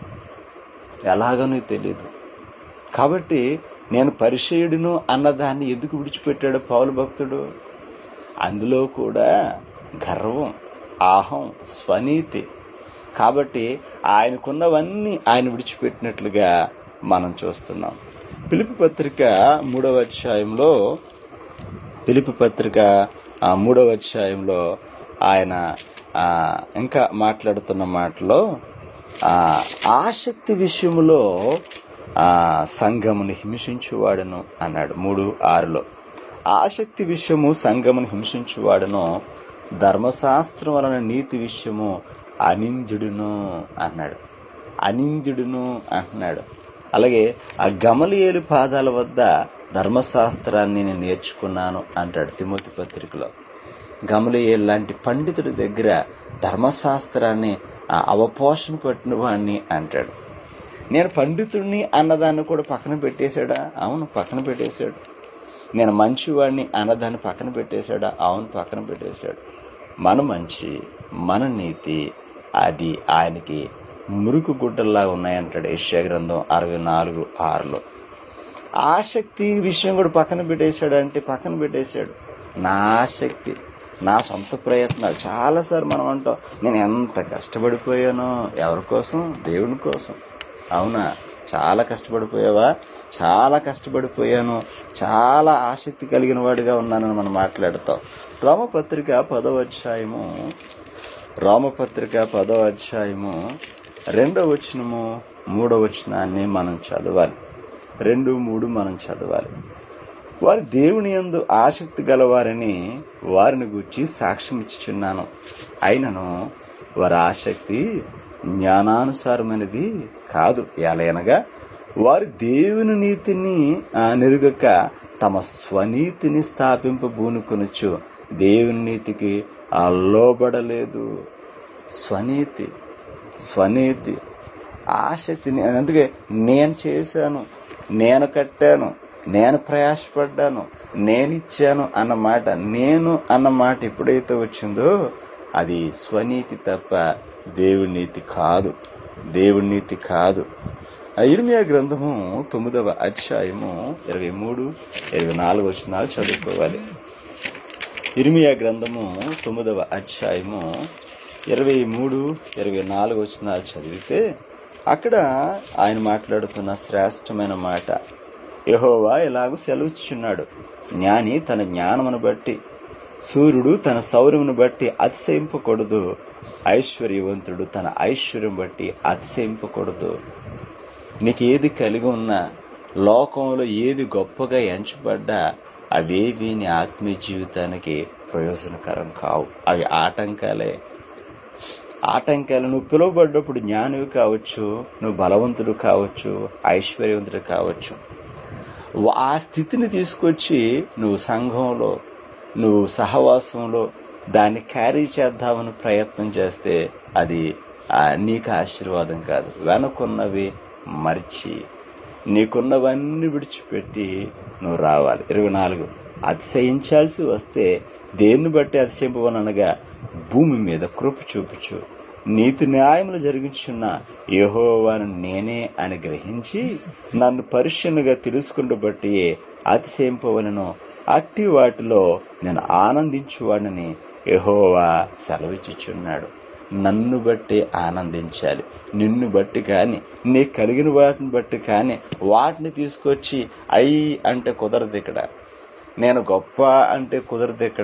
ఎలాగో నీకు తెలియదు కాబట్టి నేను పరిచయుడును అన్నదాన్ని ఎందుకు విడిచిపెట్టాడు పౌలు భక్తుడు అందులో కూడా గర్వం ఆహం స్వనీతి కాబట్టి ఆయనకున్నవన్నీ ఆయన విడిచిపెట్టినట్లుగా మనం చూస్తున్నాం పిలుపు పత్రిక మూడవ అధ్యాయంలో పిలుపు పత్రిక ఆ, మూడవ అధ్యాయంలో ఆయన ఆ, ఇంకా మాట్లాడుతున్న మాటలో ఆ, ఆసక్తి విషయంలో ఆ సంఘమును హింసించువాడును అన్నాడు మూడు ఆరులో ఆసక్తి విషయము సంఘమును హింసించువాడును ధర్మశాస్త్రం వలన నీతి విషయము అనిందుడును అన్నాడు అనిందుడును అంటున్నాడు అలాగే ఆ గమలియేలు పాదాల వద్ద ధర్మశాస్త్రాన్ని నేను నేర్చుకున్నాను అంటాడు తిమోతి పత్రికలో గమలియేలు లాంటి పండితుడి దగ్గర ధర్మశాస్త్రాన్ని ఆ అవపోషణ పట్టిన వాడిని అంటాడు నేను పండితుడిని అన్నదాన్ని కూడా పక్కన పెట్టేశాడా అవును పక్కన పెట్టేశాడు నేను మంచివాడిని అన్నదాన్ని పక్కన పెట్టేశాడా అవును పక్కన పెట్టేశాడు మన మంచి మన నీతి అది ఆయనకి మురుకు గుడ్డల్లా ఉన్నాయంటాడు యెషయా గ్రంథం అరవై నాలుగు ఆరులో ఆసక్తి విషయం కూడా పక్కన పెట్టేశాడు అంటే పక్కన పెట్టేశాడు నా ఆసక్తి నా సొంత ప్రయత్నాలు చాలాసార్లు మనం అంటాం నేను ఎంత కష్టపడిపోయానో ఎవరి కోసం దేవుని కోసం అవునా చాలా కష్టపడిపోయావా చాలా కష్టపడిపోయాను చాలా ఆసక్తి కలిగిన వాడిగా ఉన్నానని మనం మాట్లాడతాం రోమపత్రిక పదవ అధ్యాయము రోమపత్రిక పదవ అధ్యాయము రెండవ వచనము మూడవ వచనాన్ని మనం చదవాలి రెండు మూడు మనం చదవాలి వారి దేవుని యందు ఆసక్తి గలవారని వారిని గూర్చి సాక్ష్యం ఇచ్చుచున్నాను అయినను వారి ఆసక్తి జ్ఞానానుసారమైనది కాదు ఎలయనగా వారు దేవుని నీతిని ఆ, నెరుగక తమ స్వనీతిని స్థాపింపబూనుకొనొచ్చు దేవుని నీతికి ఆ లోబడలేదు స్వనీతి స్వనీతి ఆసక్తిని అందుకే నేను చేశాను నేను కట్టాను నేను ప్రయాసపడ్డాను నేను ఇచ్చాను అన్నమాట నేను అన్నమాట ఎప్పుడైతే వచ్చిందో అది స్వనీతి తప్ప దేవుని నీతి కాదు దేవుని నీతి కాదు ఆ ఇర్మియా గ్రంథము తొమ్మిదవ అధ్యాయము ఇరవై మూడు ఇరవై నాలుగు వచనాలు చదువుకోవాలి ఇర్మియా గ్రంథము తొమ్మిదవ అధ్యాయము ఇరవై మూడు ఇరవై నాలుగు వచనాలు చదివితే అక్కడ ఆయన మాట్లాడుతున్న శ్రేష్టమైన మాట యహోవా ఇలాగ సెలవుచ్చున్నాడు జ్ఞాని తన జ్ఞానమును బట్టి సూర్యుడు తన సౌర్యమును బట్టి అతిశయింపకూడదు ఐశ్వర్యవంతుడు తన ఐశ్వర్యం బట్టి అతిశయింపకూడదు నీకు ఏది కలిగి ఉన్నా లోకంలో ఏది గొప్పగా ఎంచబడ్డా అవేవి నీ ఆత్మీయ జీవితానికి ప్రయోజనకరం కావు అవి ఆటంకాలే ఆటంకాలు నువ్వు పిలువబడ్డప్పుడు జ్ఞానివి కావచ్చు నువ్వు బలవంతుడు కావచ్చు ఐశ్వర్యవంతుడు కావచ్చు వా- ఆ స్థితిని తీసుకొచ్చి నువ్వు సంఘంలో నువ్వు సహవాసంలో దాన్ని క్యారీ చేద్దామని ప్రయత్నం చేస్తే అది ఆ, నీకు ఆశీర్వాదం కాదు వెనకున్నవి మర్చి నీకున్నవన్నీ విడిచిపెట్టి నువ్వు రావాలి ఇరవై నాలుగు అతిశయించాల్సి వస్తే దేన్ని బట్టి అతిశయింపవనగా భూమి మీద కృప చూపుచు నీతి న్యాయములు జరిగించున్న యెహోవాను నేనే అని గ్రహించి నన్ను పరిశీలనగా తెలుసుకుంటూ బట్టి అతిశయింపవలను అట్టి వాటిలో నేను ఆనందించువాడని యెహోవా సెలవిచ్చుచున్నాడు నన్ను బట్టి ఆనందించాలి నిన్ను బట్టి కానీ నీ కలిగిన వాటిని బట్టి కానీ వాటిని తీసుకొచ్చి అయ్యి అంటే కుదరదు ఇక్కడ నేను గొప్ప అంటే కుదరదు ఇక్కడ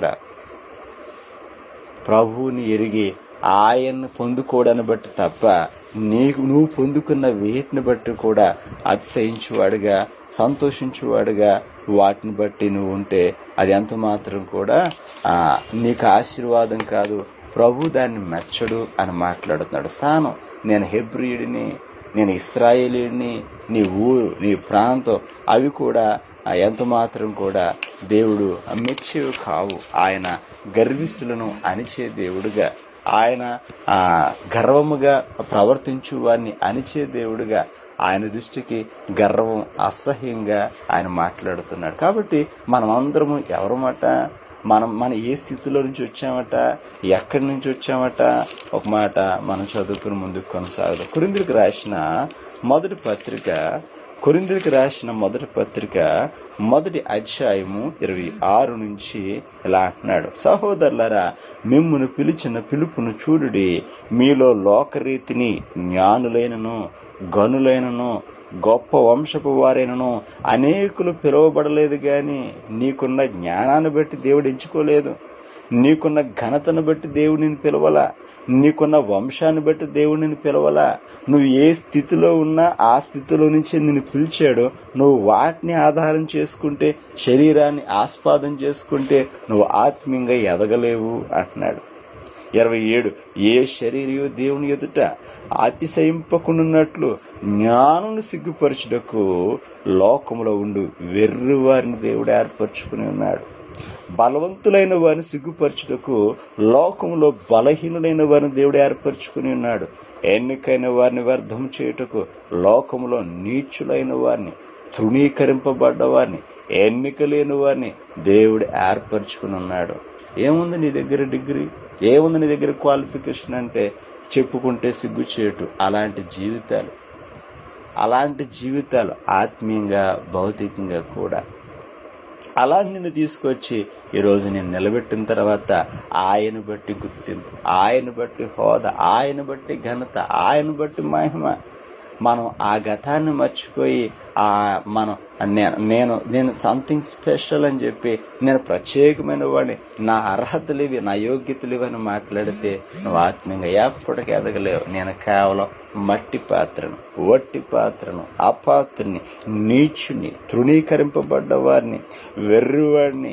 ప్రభువుని ఎరిగి ఆయన్ని పొందుకోవడాన్ని బట్టి తప్ప నీకు నువ్వు పొందుకున్న వీటిని బట్టి కూడా అతిశయించువాడుగా సంతోషించువాడుగా వాటిని బట్టి నువ్వు ఉంటే అది ఎంత మాత్రం కూడా ఆ, నీకు ఆశీర్వాదం కాదు ప్రభు దాన్ని మెచ్చడు అని మాట్లాడుతున్నాడు స్థానం నేను హెబ్రియుడిని నేను ఇస్రాయేలీని నీ ఊరు నీ ప్రాంతం అవి కూడా ఆ, ఎంత మాత్రం కూడా దేవుడు మెచ్చేవి కావు ఆయన గర్విష్ఠులను అణిచే దేవుడుగా ఆయన ఆ గర్వముగా ప్రవర్తించు వారిని అణిచే దేవుడుగా ఆయన దృష్టికి గర్వం అసహ్యంగా ఆయన మాట్లాడుతున్నాడు కాబట్టి మనం అందరము ఎవరమాట మనం మన ఏ స్థితిలో నుంచి వచ్చామట ఎక్కడి నుంచి వచ్చామట ఒక మాట మనం చదువుకుని ముందుకు కొనసాగుదాం కురిందులకు రాసిన మొదటి పత్రిక కొరిందులకు రాసిన మొదటి పత్రిక మొదటి అధ్యాయము ఇరవై ఆరు నుంచి ఇలా అంటున్నాడు సహోదరులరా మిమ్మును పిలిచిన పిలుపును చూడుడి మీలో లోకరీతిని జ్ఞానులైనను గనులైనను గొప్ప వంశపు వారైనను అనేకులు పిలువబడలేదు గాని నీకున్న జ్ఞానాన్ని బట్టి దేవుడు ఎంచుకోలేదు నీకున్న ఘనతను బట్టి దేవుడు నిన్ను పిలవలా నీకున్న వంశాన్ని బట్టి దేవుడు నిన్ను పిలవలా నువ్వు ఏ స్థితిలో ఉన్నా ఆ స్థితిలో నుంచి నిన్ను పిలిచాడు నువ్వు వాటిని ఆధారం చేసుకుంటే శరీరాన్ని ఆస్వాదం చేసుకుంటే నువ్వు ఆత్మీయంగా ఎదగలేవు అంటున్నాడు ఇరవై ఏడు ఏ శరీరయు దేవుని ఎదుట అతిశయింపకుండాన్నట్లు జ్ఞానుని సిగ్గుపరచుటకు లోకములో ఉండు వెర్రి వారిని దేవుడు ఏర్పరచుకుని ఉన్నాడు బలవంతులైన వారిని సిగ్గుపరచుటకు లోకములో బలహీనులైన వారిని దేవుడు ఏర్పరచుకుని ఉన్నాడు ఎన్నికైన వారిని వ్యర్థం చేయుటకు లోకములో నీచులైన వారిని తృణీకరింపబడ్డ వారిని ఎన్నిక లేని వారిని దేవుడు ఏర్పరచుకుని ఉన్నాడు ఏముంది నీ దగ్గర డిగ్రీ ఏముంది నీ దగ్గర క్వాలిఫికేషన్ అంటే చెప్పుకుంటే సిగ్గుచేటు అలాంటి జీవితాలు అలాంటి జీవితాలు ఆత్మీయంగా భౌతికంగా కూడా అలా నిన్ను తీసుకొచ్చి ఈరోజు నేను నిలబెట్టిన తర్వాత ఆయన బట్టి గుర్తింపు ఆయన బట్టి హోదా ఆయన బట్టి ఘనత ఆయన బట్టి మహిమ మనం ఆ గతాన్ని మర్చిపోయి ఆ మనం నేను నేను నేను సంథింగ్ స్పెషల్ అని చెప్పి నేను ప్రత్యేకమైన వాడిని నా అర్హతలు ఇవి నా యోగ్యతలు ఇవి అని మాట్లాడితే నువ్వు ఆత్మీయంగా ఎప్పటికీ ఎదగలేవు నేను కేవలం మట్టి పాత్రను వట్టి పాత్రను అపాత్రని నీచుని తృణీకరింపబడ్డ వారిని వెర్రివాడిని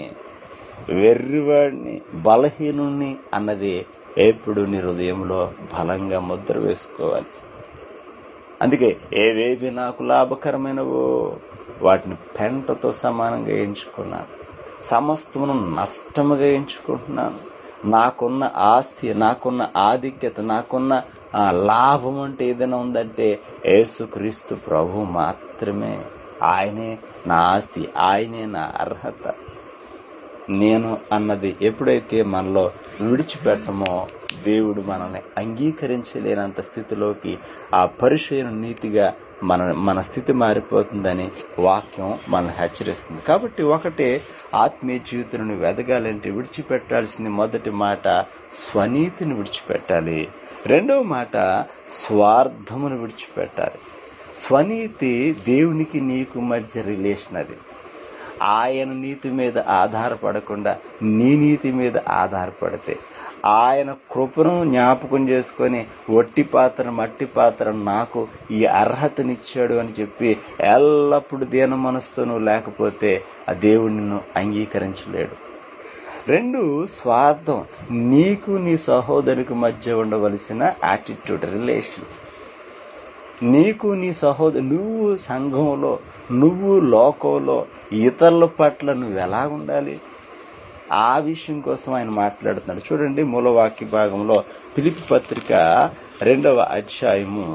వెర్రివాడిని బలహీనుణ్ణి అన్నది ఎప్పుడు నీ హృదయంలో బలంగా ముద్ర వేసుకోవాలి అందుకే ఏవేవి నాకు లాభకరమైనవో వాటిని పెంటతో సమానంగా ఎంచుకున్నాను సమస్తమును నష్టముగా ఎంచుకుంటున్నాను నాకున్న ఆస్తి నాకున్న ఆధిక్యత నాకున్న ఆ, లాభం అంటే ఏదైనా ఉందంటే యేసుక్రీస్తు ప్రభు మాత్రమే ఆయనే నా ఆస్తి ఆయనే నా అర్హత నేను అన్నది ఎప్పుడైతే మనలో విడిచిపెట్టమో దేవుడు మనల్ని అంగీకరించలేనంత స్థితిలోకి ఆ పరిచయం నీతిగా మన మన స్థితి మారిపోతుందని వాక్యం మనల్ని హెచ్చరిస్తుంది కాబట్టి ఒకటే ఆత్మీయ జీవితంలో వెదగాలంటే విడిచిపెట్టాల్సిన మొదటి మాట స్వనీతిని విడిచిపెట్టాలి రెండవ మాట స్వార్థమును విడిచిపెట్టాలి స్వనీతి దేవునికి నీకు మధ్య రిలేషన్ అది ఆయన నీతి మీద ఆధారపడకుండా నీ నీతి మీద ఆధారపడితే ఆయన కృపను జ్ఞాపకం చేసుకొని ఒట్టి పాత్ర మట్టి పాత్ర నాకు ఈ అర్హతనిచ్చాడు అని చెప్పి ఎల్లప్పుడూ దీన మనసుతో నువ్వు లేకపోతే ఆ దేవుడు నిన్ను అంగీకరించలేడు రెండు స్వార్థం నీకు నీ సహోదరికి మధ్య ఉండవలసిన యాటిట్యూడ్ రిలేషన్ నీకు నీ సహోదరు నువ్వు సంఘంలో నువ్వు లోకంలో ఇతరుల పట్ల నువ్వు ఎలా ఉండాలి ఆ విషయం కోసం ఆయన మాట్లాడుతున్నాడు చూడండి మూలవాక్య భాగంలో పిలిపి పత్రిక రెండవ అధ్యాయము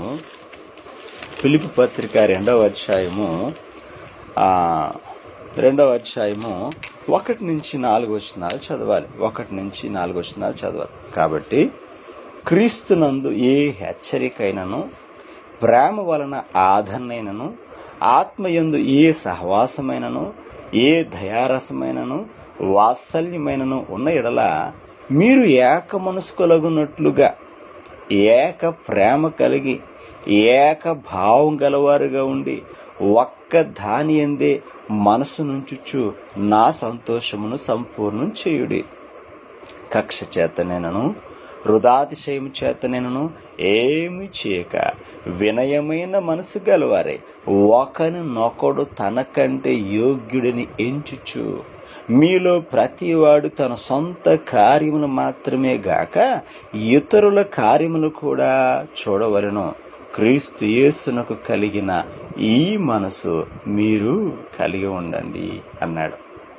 పిలిపి పత్రిక రెండవ అధ్యాయము ఆ రెండవ అధ్యాయము ఒకటి నుంచి నాలుగు వచనాలు చదవాలి ఒకటి నుంచి నాలుగు వచనాలు చదవాలి కాబట్టి క్రీస్తునందు ఏ హెచ్చరికైనను ప్రేమ వలన ఆదరణైనను ఆత్మయందు ఏ సహవాసమైనను ఏ దయారసమైనను వాత్సల్యమైనను ఉన్న ఎడల మీరు ఏక మనసుకొలగునట్లుగా ఏక ప్రేమ కలిగి ఏక భావం గలవారుగా ఉండి ఒక్క దాని ఎందే మనసు నుంచుచు నా సంతోషమును సంపూర్ణం చేయుడి కక్ష చేతనేనను హృదాతిశయము చేతనేనను ఏమి చేయక వినయమైన మనసు గలవారే ఒకని నొకడు తనకంటే యోగ్యుడిని ఎంచుచు మీలో ప్రతివాడు తన సొంత కార్యములు మాత్రమే గాక ఇతరుల కార్యములు కూడా చూడవలను క్రీస్తు యేసునకు కలిగిన ఈ మనసు మీరు కలిగి ఉండండి అన్నాడు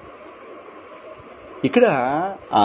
ఇక్కడ ఆ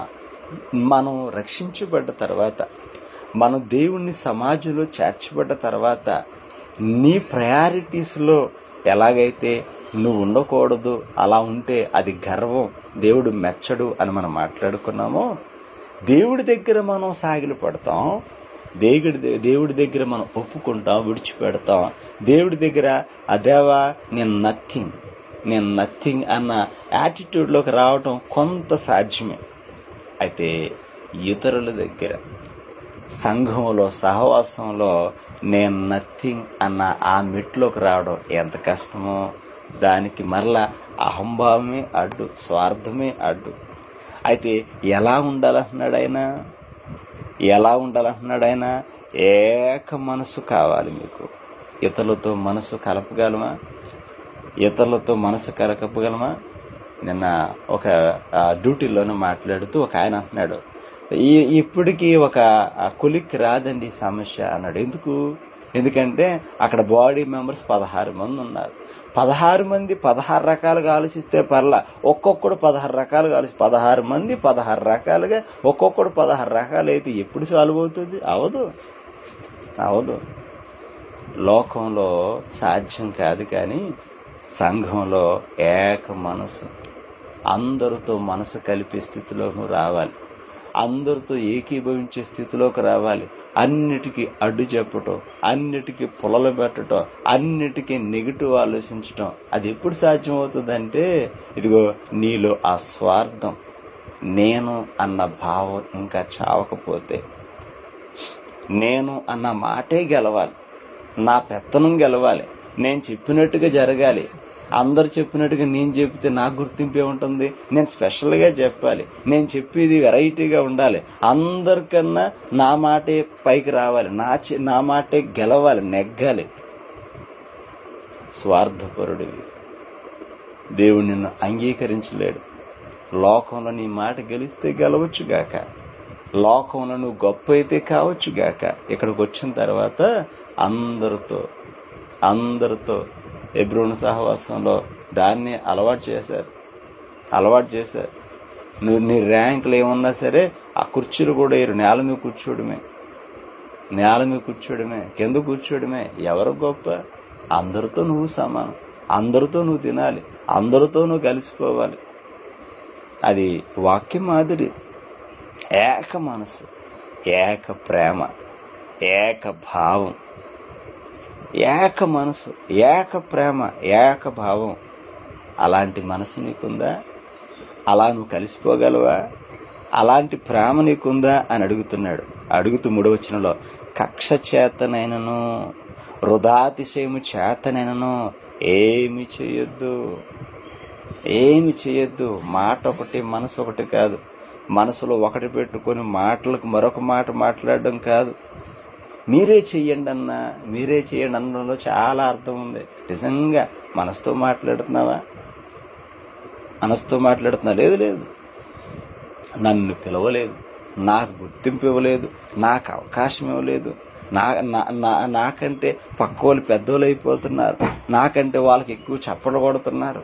మనం రక్షించబడ్డ తర్వాత మనం దేవుణ్ణి సమాజంలో చేర్చబడ్డ తర్వాత నీ ప్రయారిటీస్లో ఎలాగైతే నువ్వు ఉండకూడదు అలా ఉంటే అది గర్వం దేవుడు మెచ్చడు అని మనం మాట్లాడుకున్నామో దేవుడి దగ్గర మనం సాగిలు పడతాం దేవుడి ద- దేవుడి దగ్గర మనం ఒప్పుకుంటాం విడిచిపెడతాం దేవుడి దగ్గర అదేవా నేను నథింగ్ నేను నథింగ్ అన్న యాటిట్యూడ్లోకి రావటం కొంత సాధ్యమే అయితే ఇతరుల దగ్గర సంఘంలో సహవాసంలో నేను నథింగ్ అన్న ఆ మెట్లోకి రావడం ఎంత కష్టమో దానికి మరలా అహంభావమే అడ్డు స్వార్థమే అడ్డు అయితే ఎలా ఉండాలంటున్నాడు ఆయన ఎలా ఉండాలంటున్నాడు ఆయన ఏక మనసు కావాలి మీకు ఇతరులతో మనసు కలపగలమా ఇతరులతో మనసు కలపగలమా నిన్న ఒక ఆ, డ్యూటీలోనే మాట్లాడుతూ ఒక ఆయన అంటున్నాడు ఈ ఇప్పటికీ ఒక ఆ, కొలిక్కి రాదండి ఈ సమస్య అన్నాడు ఎందుకు ఎందుకంటే అక్కడ బాడీ మెంబర్స్ పదహారు మంది ఉన్నారు పదహారు మంది పదహారు రకాలుగా ఆలోచిస్తే పర్లా ఒక్కొక్కడు పదహారు రకాలుగా ఆలోచి పదహారు మంది పదహారు రకాలుగా ఒక్కొక్కడు పదహారు రకాలు అయితే ఎప్పుడు సాల్వ్ అవుతుంది అవదు అవదు లోకంలో సాధ్యం కాదు కానీ సంఘంలో ఏక మనసు అందరితో మనసు కలిపే స్థితిలోకి నువ్వు రావాలి అందరితో ఏకీభవించే స్థితిలోకి రావాలి అన్నిటికీ అడ్డు చెప్పటం అన్నిటికీ పొలలు పెట్టడం అన్నిటికీ నెగిటివ్ ఆలోచించటం అది ఎప్పుడు సాధ్యమవుతుందంటే ఇదిగో నీలో ఆ స్వార్థం నేను అన్న భావం ఇంకా చావకపోతే నేను అన్న మాటే గెలవాలి నా పెత్తనం గెలవాలి నేను చెప్పినట్టుగా జరగాలి అందరు చెప్పినట్టుగా నేను చెప్తే నాకు గుర్తింపే ఉంటుంది నేను స్పెషల్గా చెప్పాలి నేను చెప్పేది వెరైటీగా ఉండాలి అందరికన్నా నా మాటే పైకి రావాలి నా చె- నా మాటే గెలవాలి నెగ్గాలి స్వార్థపరుడివి దేవుడు నిన్ను అంగీకరించలేడు లోకంలో నీ మాట గెలిస్తే గెలవచ్చుగాక లోకంలో నువ్వు గొప్ప అయితే కావచ్చు గాక ఇక్కడికి వచ్చిన తర్వాత అందరితో అందరితో ఎబ్రోను సహవాసంలో దాన్ని అలవాటు చేశారు అలవాటు చేశారు నువ్వు నీ ర్యాంకులు ఏమున్నా సరే ఆ కుర్చీలు కూడా వేరు నేల మీద కూర్చోవడమే నేల మీద కూర్చోవడమే కింద కూర్చోవడమే ఎవరు గొప్ప అందరితో నువ్వు సమానం అందరితో నువ్వు తినాలి అందరితో నువ్వు కలిసిపోవాలి అది వాక్య మాదిరి ఏక మనసు ఏక ప్రేమ ఏక భావం ఏక మనసు ఏక ప్రేమ ఏక భావం అలాంటి మనసు నీకుందా అలా నువ్వు కలిసిపోగలవా అలాంటి ప్రేమ నీకుందా అని అడుగుతున్నాడు అడుగుతూ మూడవచనంలో కక్ష చేతనైనను వృధాతిశయము చేతనైనను ఏమి చేయొద్దు ఏమి చేయొద్దు మాట ఒకటి మనసు ఒకటి కాదు మనసులో ఒకటి పెట్టుకొని మాటలకు మరొక మాట మాట్లాడడం కాదు మీరే చెయ్యండి అన్న మీరే చేయండి అన్నలో చాలా అర్థం ఉంది నిజంగా మనసుతో మాట్లాడుతున్నావా మనసుతో మాట్లాడుతున్నా లేదు లేదు నన్ను పిలవలేదు నాకు గుర్తింపు ఇవ్వలేదు నాకు అవకాశం ఇవ్వలేదు నా నా- నా- నాకంటే పక్క వాళ్ళు పెద్దోళ్ళు అయిపోతున్నారు నాకంటే వాళ్ళకి ఎక్కువ చప్పలు కొడుతున్నారు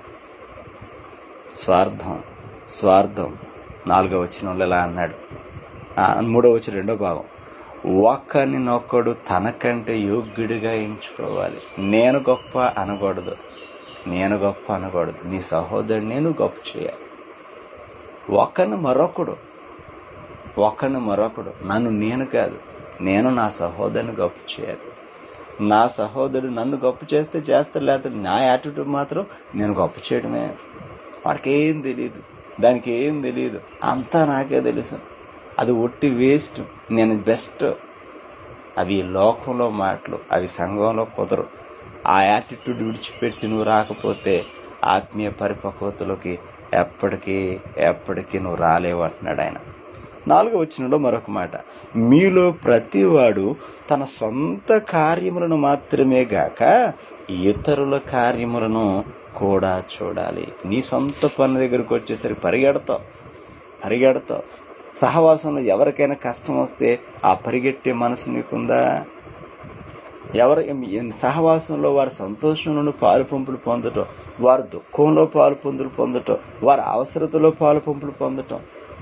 స్వార్థం స్వార్థం నాలుగో వచ్చిన వాళ్ళు ఇలా అన్నాడు ఆ, మూడో వచ్చిన రెండో భాగం ఒక్కనినొక్కడు తనకంటే యోగ్యుడిగా ఎంచుకోవాలి నేను గొప్ప అనకూడదు నేను గొప్ప అనకూడదు నీ సహోదరుడు నేను గొప్ప చేయాలి ఒకరిని మరొకడు ఒకరిని మరొకడు నన్ను నేను కాదు నేను నా సహోదరుని గొప్ప చేయాలి నా సహోదరుడు నన్ను గొప్ప చేస్తే చేస్తే లేకపోతే నా యాటిట్యూడ్ మాత్రం నేను గొప్ప చేయడమే వాడికి ఏం తెలియదు దానికి ఏం తెలియదు అంతా నాకే తెలుసు అది ఒట్టి వేస్ట్ నేను బెస్ట్ అవి లోకంలో మాటలు అవి సంఘంలో కుదరు ఆ యాటిట్యూడ్ విడిచిపెట్టి నువ్వు రాకపోతే ఆత్మీయ పరిపక్వతలోకి ఎప్పటికీ ఎప్పటికీ నువ్వు రాలేవు అంటున్నాడు ఆయన నాలుగో వచ్చినలో మరొక మాట మీలో ప్రతివాడు తన సొంత కార్యములను మాత్రమే గాక ఇతరుల కార్యములను కూడా చూడాలి నీ సొంత పని దగ్గరకు వచ్చేసరికి పరిగెడతావు పరిగెడతావు సహవాసంలో ఎవరికైనా కష్టం వస్తే ఆ పరిగెట్టే మనసు నీకుందా ఎవరు సహవాసంలో వారి సంతోషంలోనూ పాలు పంపులు పొందటం వారి దుఃఖంలో పాలు పొందులు పొందటం వారి అవసరతలో పాలు పంపులు పొందటం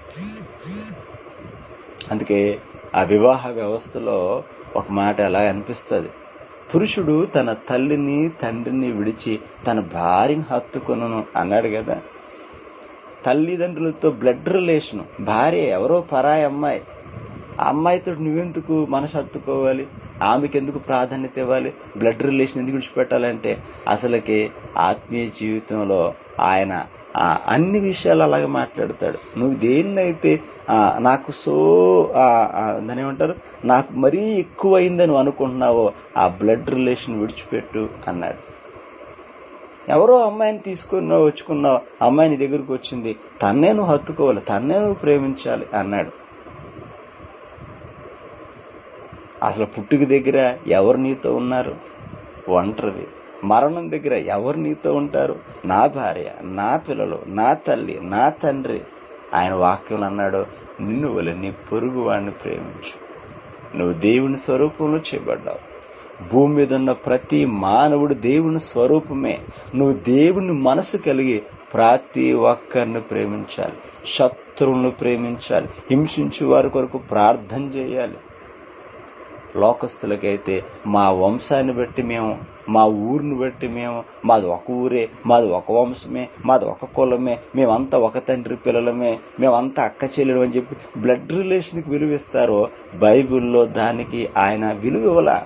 అందుకే ఆ వివాహ వ్యవస్థలో ఒక మాట ఎలా అనిపిస్తుంది పురుషుడు తన తల్లిని తండ్రిని విడిచి తన భార్యని హత్తుకొను అన్నాడు కదా తల్లిదండ్రులతో బ్లడ్ రిలేషన్ భార్య ఎవరో పరాయి అమ్మాయి ఆ అమ్మాయితో నువ్వెందుకు మనసు హత్తుకోవాలి ఆమెకి ఎందుకు ప్రాధాన్యత ఇవ్వాలి బ్లడ్ రిలేషన్ ఎందుకు విడిచిపెట్టాలంటే అసలుకి ఆత్మీయ జీవితంలో ఆయన ఆ అన్ని విషయాలు అలాగే మాట్లాడతాడు నువ్వు దేన్నైతే ఆ, నాకు సో ఆ, ఆ, దాని ఏమంటారు నాకు మరీ ఎక్కువైందని నువ్వు అనుకుంటున్నావో ఆ బ్లడ్ రిలేషన్ విడిచిపెట్టు అన్నాడు ఎవరో అమ్మాయిని తీసుకున్నావు వచ్చుకున్నావు అమ్మాయి నీ దగ్గరకు వచ్చింది తన్నే నువ్వు హత్తుకోవాలి తన్నే నువ్వు ప్రేమించాలి అన్నాడు అసలు పుట్టుక దగ్గర ఎవరు నీతో ఉన్నారు ఒంటరివి మరణం దగ్గర ఎవరు నీతో ఉంటారు నా భార్య నా పిల్లలు నా తల్లి నా తండ్రి ఆయన వాక్యం అన్నాడు నిన్ను వల్ల నీ పొరుగు వాడిని ప్రేమించు నువ్వు దేవుని స్వరూపంలో చేయబడ్డావు భూమి మీద ఉన్న ప్రతి మానవుడు దేవుని స్వరూపమే నువ్వు దేవుని మనసు కలిగి ప్రతి ఒక్కరిని ప్రేమించాలి శత్రువులను ప్రేమించాలి హింసించు వారి కొరకు ప్రార్థన చేయాలి లోకస్తులకైతే మా వంశాన్ని బట్టి మేము మా ఊరిని బట్టి మేము మాది ఒక ఊరే మాది ఒక వంశమే మాది ఒక కులమే మేమంతా ఒక తండ్రి పిల్లలమే మేమంతా అక్క చెల్లెలు అని చెప్పి బ్లడ్ రిలేషన్కి విలువ ఇస్తారో బైబిల్లో దానికి ఆయన విలువ ఇవ్వలా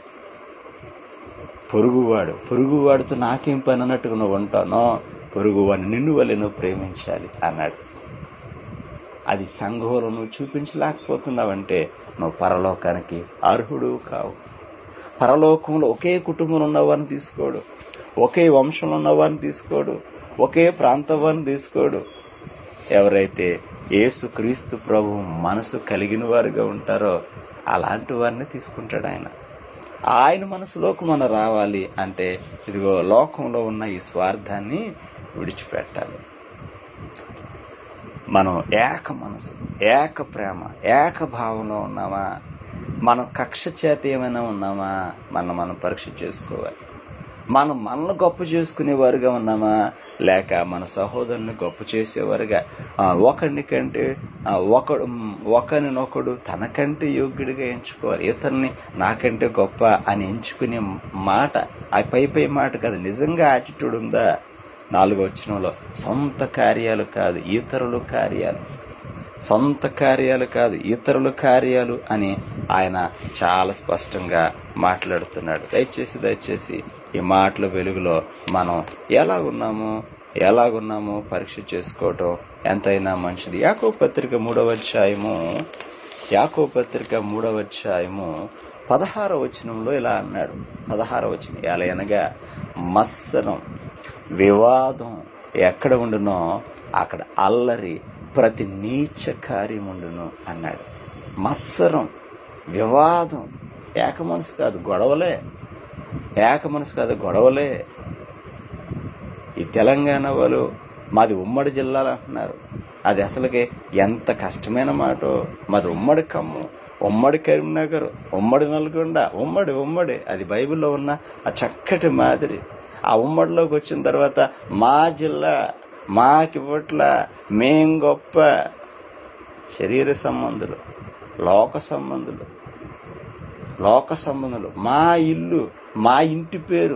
పొరుగువాడు పొరుగువాడితో నాకేం పని అన్నట్టుగా నువ్వు ఉంటానో పొరుగువాడిని నిన్ను వల్ల నువ్వు ప్రేమించాలి అన్నాడు అది సంఘంలో నువ్వు చూపించలేకపోతున్నావంటే నువ్వు పరలోకానికి అర్హుడు కావు పరలోకంలో ఒకే కుటుంబంలో ఉన్నవారిని తీసుకోడు ఒకే వంశంలో ఉన్నవారిని తీసుకోడు ఒకే ప్రాంతం వారిని తీసుకోడు ఎవరైతే యేసు క్రీస్తు ప్రభు మనసు కలిగిన వారుగా ఉంటారో అలాంటి వారిని తీసుకుంటాడు ఆయన ఆయన మనసులోకి మనం రావాలి అంటే ఇదిగో లోకంలో ఉన్న ఈ స్వార్థాన్ని విడిచిపెట్టాలి మనం ఏక మనసు ఏక ప్రేమ ఏక భావంలో ఉన్నామా మనం కక్ష చేత ఏమైనా ఉన్నామా మనం మనం పరీక్ష చేసుకోవాలి మనం మనల్ని గొప్ప చేసుకునేవారుగా ఉన్నామా లేక మన సహోదరుని గొప్ప చేసేవారుగా ఆ, ఒకడిని కంటే ఆ, ఒకడు ఒకరినొకడు తనకంటే యోగ్యుడిగా ఎంచుకోవాలి ఇతన్ని నాకంటే గొప్ప అని ఎంచుకునే మాట ఆ పై పై మాట కాదు నిజంగా యాటిట్యూడ్ ఉందా నాలుగో వచనంలో సొంత కార్యాలు కాదు ఇతరుల కార్యాలు సొంత కార్యాలు కాదు ఇతరుల కార్యాలు అని ఆయన చాలా స్పష్టంగా మాట్లాడుతున్నాడు దయచేసి దయచేసి ఈ మాటల వెలుగులో మనం ఎలా ఉన్నాము ఎలాగున్నాము పరీక్ష చేసుకోవటం ఎంతైనా మంచిది యాకో పత్రిక మూడవ అధ్యాయము యాకో పత్రిక మూడవ అధ్యాయము పదహార వచనంలో ఇలా అన్నాడు పదహార వచనం ఎలా అనగా మత్సరం వివాదం ఎక్కడ ఉండునో అక్కడ అల్లరి ప్రతి నీచ కార్యం ఉండును అన్నాడు మత్సరం వివాదం ఏక మనసు కాదు గొడవలే ఏక మనసు కాదు గొడవలే ఈ తెలంగాణ వాళ్ళు మాది ఉమ్మడి జిల్లాలు అంటున్నారు అది అసలుకి ఎంత కష్టమైన మాట మాది ఉమ్మడి ఖమ్మం ఉమ్మడి కరీంనగర్ ఉమ్మడి నల్గొండ ఉమ్మడి ఉమ్మడి అది బైబిల్లో ఉన్న ఆ చక్కటి మాదిరి ఆ ఉమ్మడిలోకి వచ్చిన తర్వాత మా జిల్లా మాకివ్వట్ల మేం గొప్ప శరీర సంబంధులు లోక సంబంధులు లోక సంబంధులు మా ఇల్లు మా ఇంటి పేరు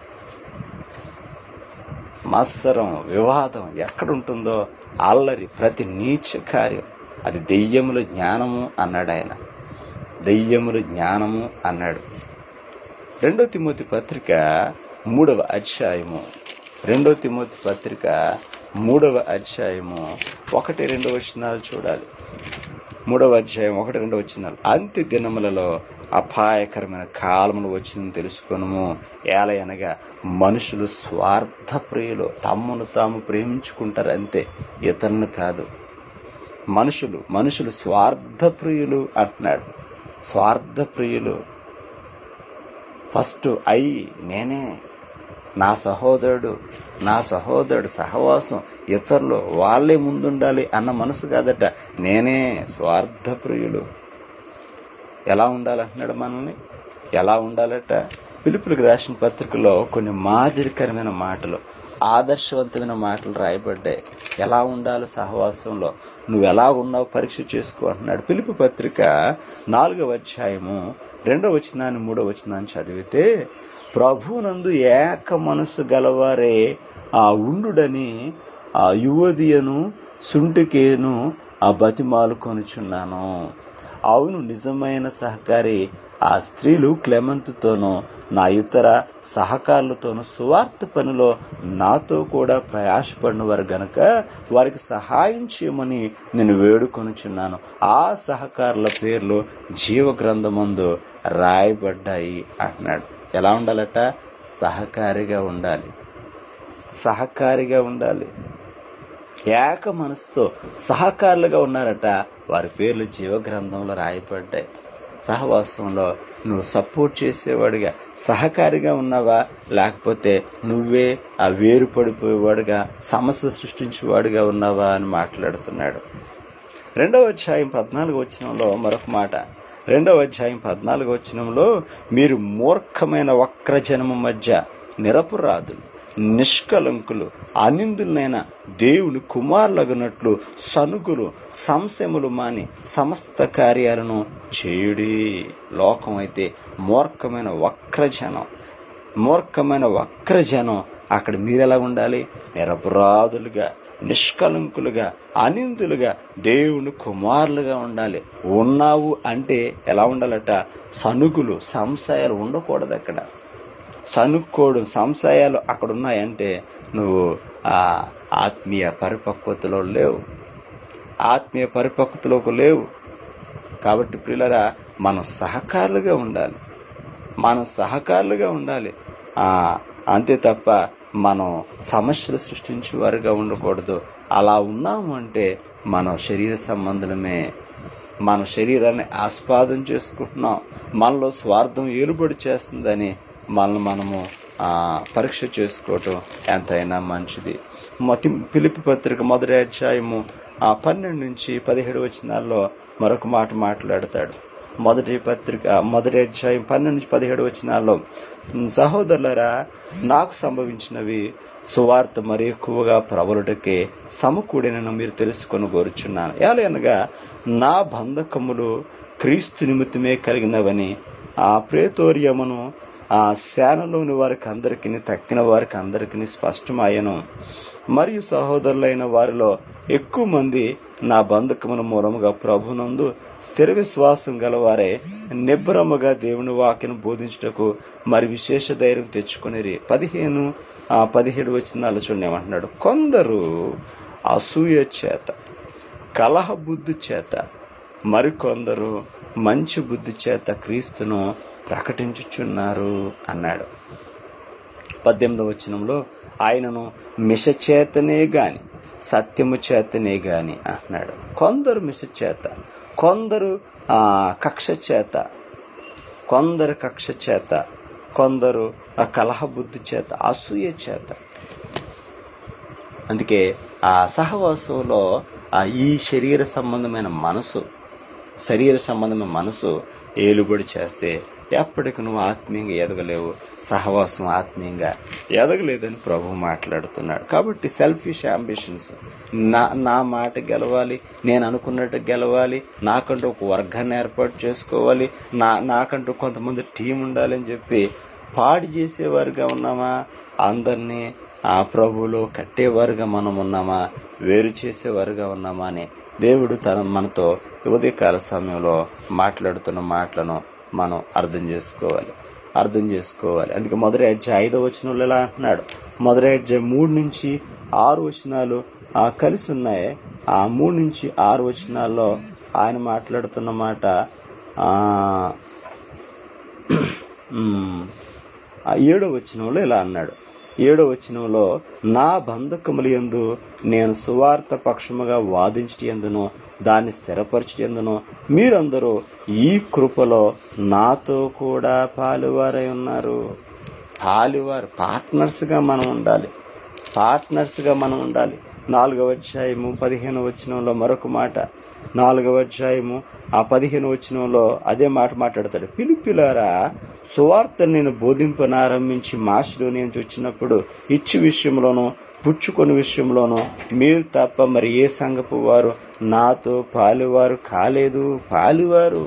మత్సరం వివాదం ఎక్కడుంటుందో అల్లరి ప్రతి నీచ కార్యం అది దెయ్యముల జ్ఞానము అన్నాడు ఆయన దెయ్యముల జ్ఞానము అన్నాడు రెండో తిమోతి పత్రిక మూడవ అధ్యాయము రెండో తిమోతి పత్రిక మూడవ అధ్యాయము ఒకటి రెండు వచనాలు చూడాలి మూడవ అధ్యాయం ఒకటి రెండు వచ్చినాలు అంత్య దినములలో అపాయకరమైన కాలములు వచ్చిందని తెలుసుకొనుము ఏలయనగా మనుషులు స్వార్థ ప్రియులు తమ్మును తాము ప్రేమించుకుంటారు అంతే ఇతరులను కాదు మనుషులు మనుషులు స్వార్థ ప్రియులు అంటున్నాడు స్వార్థ ప్రియులు ఫస్ట్ అయి నేనే నా సహోదరుడు నా సహోదరుడు సహవాసం ఇతరులు వాళ్ళే ముందుండాలి అన్న మనసు కాదట నేనే స్వార్థప్రియుడు ఎలా ఉండాలంటున్నాడు మనల్ని ఎలా ఉండాలట పిలుపులకు రాసిన పత్రికలో కొన్ని మాదిరికరమైన మాటలు ఆదర్శవంతమైన మాటలు రాయబడ్డాయి ఎలా ఉండాలి సహవాసంలో నువ్వు ఎలా ఉన్నావు పరీక్ష చేసుకో అంటున్నాడు పిలుపు పత్రిక నాలుగవ అధ్యాయము రెండవ వచనాన్ని మూడవ వచనాన్ని చదివితే ప్రభునందు ఏక మనసు గలవారే ఆ ఉండుడని ఆ యువదియను సుంటికేను ఆ బతిమాలు కొనుచున్నాను అవును నిజమైన సహకారి ఆ స్త్రీలు క్లెమంతుతోనూ నా ఇతర సహకారులతోనూ సువార్త పనిలో నాతో కూడా ప్రయాసపడిన వారు గనక వారికి సహాయం చేయమని నేను వేడుకొనుచున్నాను ఆ సహకారుల పేర్లు జీవ గ్రంథమందు రాయబడ్డాయి అంటున్నాడు ఎలా ఉండాలట సహకారిగా ఉండాలి సహకారిగా ఉండాలి ఏక మనసుతో సహకారులుగా ఉన్నారట వారి పేర్లు జీవ గ్రంథంలో రాయబడ్డాయి సహవాసంలో నువ్వు సపోర్ట్ చేసేవాడిగా సహకారిగా ఉన్నావా లేకపోతే నువ్వే ఆ వేరు పడిపోయేవాడుగా సమస్య సృష్టించేవాడిగా ఉన్నావా అని మాట్లాడుతున్నాడు రెండవ అధ్యాయం పద్నాలుగు వచనంలో మరొక మాట రెండవ అధ్యాయం పద్నాలుగు వచనంలో మీరు మూర్ఖమైన వక్రజనము మధ్య నిరపురాదులు నిష్కలంకులు అనిందులైన దేవుని కుమారులగునట్లు సనుగులు సంశయములు మాని సమస్త కార్యాలను చేయుడి లోకం అయితే మూర్ఖమైన వక్రజనం మూర్ఖమైన వక్రజనం అక్కడ మీరెలా ఉండాలి నిరపరాధులుగా నిష్కలంకులుగా అనిందులుగా దేవుని కుమారులుగా ఉండాలి ఉన్నావు అంటే ఎలా ఉండాలట సనుగులు సంశయాలు ఉండకూడదు అక్కడ సనుక్కోడు సంశయాలు అక్కడ ఉన్నాయంటే నువ్వు ఆ ఆత్మీయ పరిపక్వతలో లేవు ఆత్మీయ పరిపక్వతలోకి లేవు కాబట్టి ప్రియులరా మనం సహకారులుగా ఉండాలి మనం సహకారులుగా ఉండాలి ఆ అంతే తప్ప మనం సమస్యలు సృష్టించే వారుగా ఉండకూడదు అలా ఉన్నాము అంటే మనం శరీర సంబంధమే మన శరీరాన్ని ఆస్వాదం చేసుకుంటున్నాం మనలో స్వార్థం ఏలుబడి చేస్తుందని మనల్ని మనము ఆ, పరీక్ష చేసుకోవటం ఎంతైనా మంచిది మొత్తం పిలిపి పత్రిక మొదటి అధ్యాయము ఆ పన్నెండు నుంచి పదిహేడు వచనాల్లో మరొక మాట మాట్లాడతాడు మొదటి పత్రిక మొదటి అధ్యాయం పన్నెండు నుంచి పదిహేడు వచనాల్లో సహోదరులరా నాకు సంభవించినవి సువార్త మరి ఎక్కువగా ప్రబలుటకే సమకూడినను మీరు తెలుసుకొని కోరుచున్నాను ఏలయనగా నా బంధకములు క్రీస్తు నిమిత్తమే కలిగినవని ఆ ప్రేతోర్యమును ఆ సేనలోని వారికి అందరికీ తక్కిన వారికి అందరికీ స్పష్టమాయను మరియు సహోదరులైన వారిలో ఎక్కువ మంది నా బంధకముల మూలముగా ప్రభునందు స్థిర విశ్వాసం గలవారే నిబ్బరముగా దేవుని వాక్యను బోధించుటకు మరి విశేష ధైర్యం తెచ్చుకునేరి పదిహేను ఆ పదిహేడు వచ్చిన చూడండి ఏమంటున్నాడు కొందరు అసూయ చేత కలహ బుద్ధి చేత మరికొందరు మంచి బుద్ధి చేత క్రీస్తును ప్రకటించుచున్నారు అన్నాడు పద్దెనిమిదవ వచనంలో ఆయనను మిష చేతనే గాని సత్యము చేతనే గాని అన్నాడు కొందరు మిష చేత కొందరు ఆ కక్ష చేత కొందరు కక్ష చేత కొందరు ఆ కలహ బుద్ధి చేత అసూయ చేత అందుకే ఆ సహవాసంలో ఆ ఈ శరీర సంబంధమైన మనసు శరీర సంబంధమైన మనసు ఏలుబడి చేస్తే ఎప్పటికి నువ్వు ఆత్మీయంగా ఎదగలేవు సహవాసం ఆత్మీయంగా ఎదగలేదని ప్రభు మాట్లాడుతున్నాడు కాబట్టి సెల్ఫిష్ అంబిషన్స్ నా నా మాట గెలవాలి నేను అనుకున్నట్టు గెలవాలి నాకంటూ ఒక వర్గాన్ని ఏర్పాటు చేసుకోవాలి నా నాకంటూ కొంతమంది టీం ఉండాలని చెప్పి పాడి చేసేవారుగా ఉన్నామా అందరినీ ఆ ప్రభువులో కట్టేవారుగా మనం ఉన్నామా వేరు చేసేవారుగా ఉన్నామా అని దేవుడు తన మనతో ఉదయకాల సమయంలో మాట్లాడుతున్న మాటలను మనం అర్థం చేసుకోవాలి అర్థం చేసుకోవాలి అందుకే మొదటి అధ్యాయ ఐదో వచనంలో ఎలా అంటున్నాడు మొదటి అధ్యాయం మూడు నుంచి ఆరు వచనాలు ఆ కలిసి ఉన్నాయి ఆ మూడు నుంచి ఆరు వచనాల్లో ఆయన మాట్లాడుతున్న మాట ఆ ఉమ్, ఆ ఏడో వచనంలో ఇలా అన్నాడు ఏడో వచనంలో నా బంధకములు ఎందు నేను సువార్త పక్షముగా వాదించటి ఎందును దాన్ని స్థిరపరచటి ఎందును మీరందరూ ఈ కృపలో నాతో కూడా పాలువారై ఉన్నారు పాలువారు పార్ట్నర్స్ గా మనం ఉండాలి పార్ట్నర్స్ గా మనం ఉండాలి నాలుగవ అధ్యాయము పదిహేను వచనంలో మరొక మాట నాలుగవ అధ్యాయము ఆ పదిహేను వచనంలో అదే మాట మాట్లాడతాడు పిలుపిలారా సువార్త నేను బోధింపనారంభించి మాసిలో నేను వచ్చినప్పుడు ఇచ్చి విషయంలోనూ పుచ్చుకొని విషయంలోనూ మీరు తప్ప మరి ఏ సంగపు వారు నాతో పాలువారు కాలేదు పాలువారు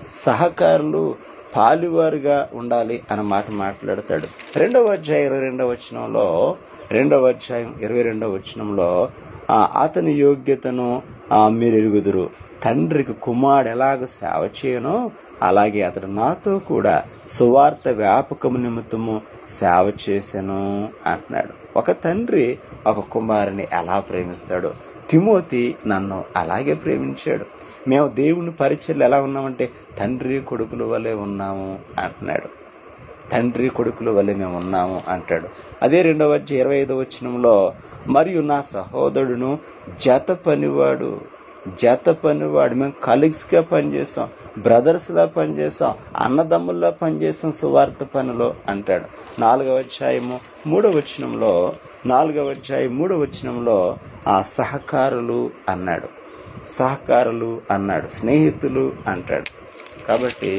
సహకారులు పాలువారుగా ఉండాలి అన్న మాట మాట్లాడతాడు రెండవ అధ్యాయం ఇరవై రెండవ వచనంలో రెండవ అధ్యాయం ఇరవై రెండవ వచనంలో ఆ, అతని యోగ్యతను ఆ, మీరు ఎరుగుదురు తండ్రికి కుమారుడు ఎలాగ సేవ చేయనో అలాగే అతడు నాతో కూడా సువార్త వ్యాపకము నిమిత్తము సేవ చేశాను అంటున్నాడు ఒక తండ్రి ఒక కుమారుని ఎలా ప్రేమిస్తాడు తిమోతి నన్ను అలాగే ప్రేమించాడు మేము దేవుని పరిచయలు ఎలా ఉన్నామంటే తండ్రి కొడుకుల వలె ఉన్నాము అంటున్నాడు తండ్రి కొడుకుల వలె మేము ఉన్నాము అంటాడు అదే రెండవ అధ్యాయం ఇరవై ఐదవ వచనంలో మరియు నా సహోదరుడును జత పనివాడు జత పనివాడు మేము కలీగ్స్ గా పనిచేసాం బ్రదర్స్ లా పనిచేసాం అన్నదమ్ముల్లా పనిచేసాం సువార్త పనిలో అంటాడు నాలుగవ అధ్యాయము మూడవ వచనంలో నాలుగవ అధ్యాయం మూడవ వచనంలో ఆ సహకారులు అన్నాడు సహకారులు అన్నాడు స్నేహితులు అంటాడు కాబట్టి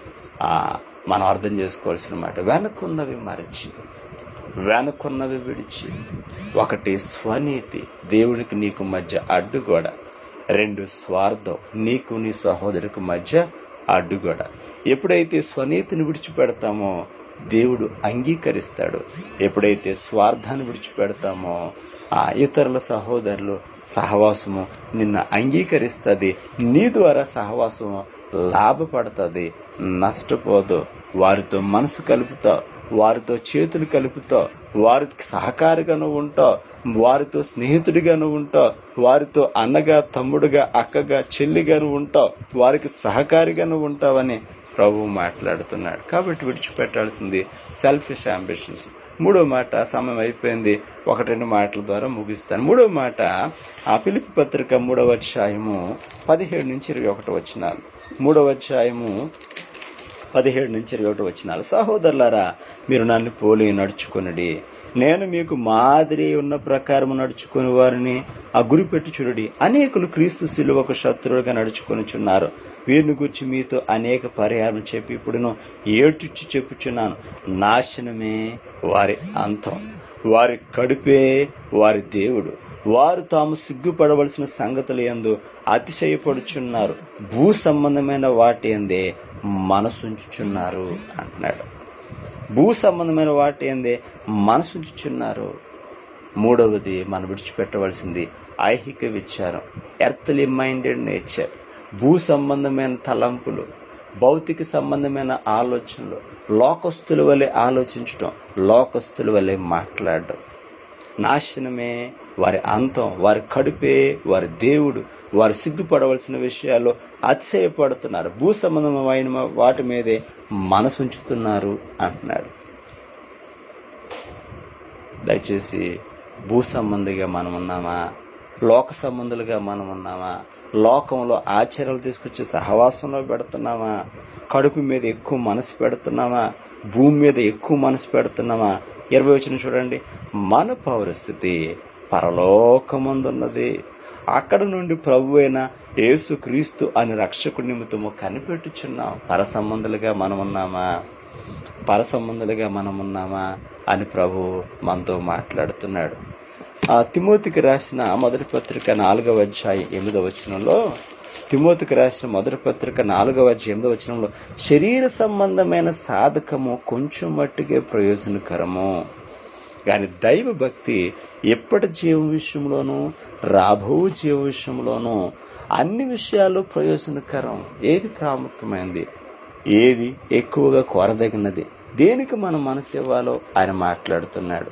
ఆ మనం అర్థం చేసుకోవాల్సిన మాట వెనక్కున్నవి మరచి వెనక్కున్నవి విడిచి ఒకటి స్వనీతి దేవునికి నీకు మధ్య అడ్డుగోడ రెండు స్వార్థం నీకు నీ సహోదరికి మధ్య అడ్డుగోడ ఎప్పుడైతే స్వనీతిని విడిచిపెడతామో దేవుడు అంగీకరిస్తాడు ఎప్పుడైతే స్వార్థాన్ని విడిచిపెడతామో ఆ ఇతరుల సహోదరులు సహవాసము నిన్ను అంగీకరిస్తుంది నీ ద్వారా సహవాసము లాభపడుతుంది నష్టపోదు వారితో మనసు కలుపుతావు వారితో చేతులు కలుపుతావు వారికి సహకారిగా నువ్వు ఉంటావు వారితో స్నేహితుడిగా నువ్వు ఉంటావు వారితో అన్నగా తమ్ముడుగా అక్కగా చెల్లిగా నువ్వు ఉంటావు వారికి సహకారిగా నువ్వు ఉంటావని ప్రభువు మాట్లాడుతున్నాడు కాబట్టి విడిచిపెట్టాల్సింది సెల్ఫిష్ అంబిషన్స్ మూడో మాట సమయం అయిపోయింది ఒకటి రెండు మాటల ద్వారా ముగిస్తాను మూడో మాట ఆ పిలిపి పత్రిక మూడవ అధ్యాయము పదిహేడు నుంచి ఇరవై ఒకటి వచ్చినాలు మూడవ అధ్యాయము పదిహేడు నుంచి ఇరవై ఒకటి వచ్చినాలు సహోదరులారా మీరు నన్ను పోలి నడుచుకొనడి నేను మీకు మాదిరి ఉన్న ప్రకారం నడుచుకుని వారిని ఆ గురి పెట్టి చూడడి అనేకులు క్రీస్తు శిలువకు శత్రువులుగా నడుచుకొనిచున్నారు వీరిని గురించి మీతో అనేక పర్యాలను చెప్పి ఇప్పుడు ఏడ్చుచ్చి చెప్పుచున్నాను నాశనమే వారి అంతం వారి కడుపే వారి దేవుడు వారు తాము సిగ్గుపడవలసిన సంగతులు ఎందు అతిశయపడుచున్నారు భూ సంబంధమైన వాటి ఎందే మనసుంచుచున్నారు అంటున్నాడు భూ సంబంధమైన వాటి ఎందే మనసుంచుచున్నారు మూడవది మనం విడిచిపెట్టవలసింది ఐహిక విచారం ఎర్త్లీ మైండెడ్ నేచర్ భూ సంబంధమైన తలంపులు భౌతిక సంబంధమైన ఆలోచనలు లోకస్తుల వలె ఆలోచించడం లోకస్తుల వలె మాట్లాడడం నాశనమే వారి అంతం వారి కడుపే వారి దేవుడు వారు సిగ్గుపడవలసిన విషయాల్లో అతిశయపడుతున్నారు భూ సంబంధమైన వాటి మీదే మనసు ఉంచుతున్నారు అంటున్నాడు దయచేసి భూ సంబంధిగా మనం ఉన్నామా లోక సంబంధులుగా మనం ఉన్నామా లోకంలో ఆచారాలు తీసుకొచ్చి సహవాసంలో పెడుతున్నామా కడుపు మీద ఎక్కువ మనసు పెడుతున్నామా భూమి మీద ఎక్కువ మనసు పెడుతున్నామా ఇరవై వచ్చిన చూడండి మన పౌరస్థితి పరలోకమందున్నది అక్కడ నుండి ప్రభు అయిన యేసు క్రీస్తు అని రక్షకుడి నిమిత్తము కనిపెట్టుచున్నాం పర సంబంధులుగా మనం ఉన్నామా పర సంబంధులుగా మనం ఉన్నామా అని ప్రభు మనతో మాట్లాడుతున్నాడు ఆ తిమోతికి రాసిన మొదటి పత్రిక నాలుగవ అధ్యాయం ఎనిమిదవ వచనంలో తిమోతికి రాసిన మొదటి పత్రిక నాలుగవ అధ్యాయం ఎనిమిదవ వచనంలో శరీర సంబంధమైన సాధకము కొంచెం మట్టుకే ప్రయోజనకరము కానీ దైవ భక్తి ఎప్పటి జీవ విషయంలోనూ రాబో జీవ విషయంలోనూ అన్ని విషయాలు ప్రయోజనకరం ఏది ప్రాముఖ్యమైనది ఏది ఎక్కువగా కోరదగినది దేనికి మనం మనసు ఇవ్వాలో ఆయన మాట్లాడుతున్నాడు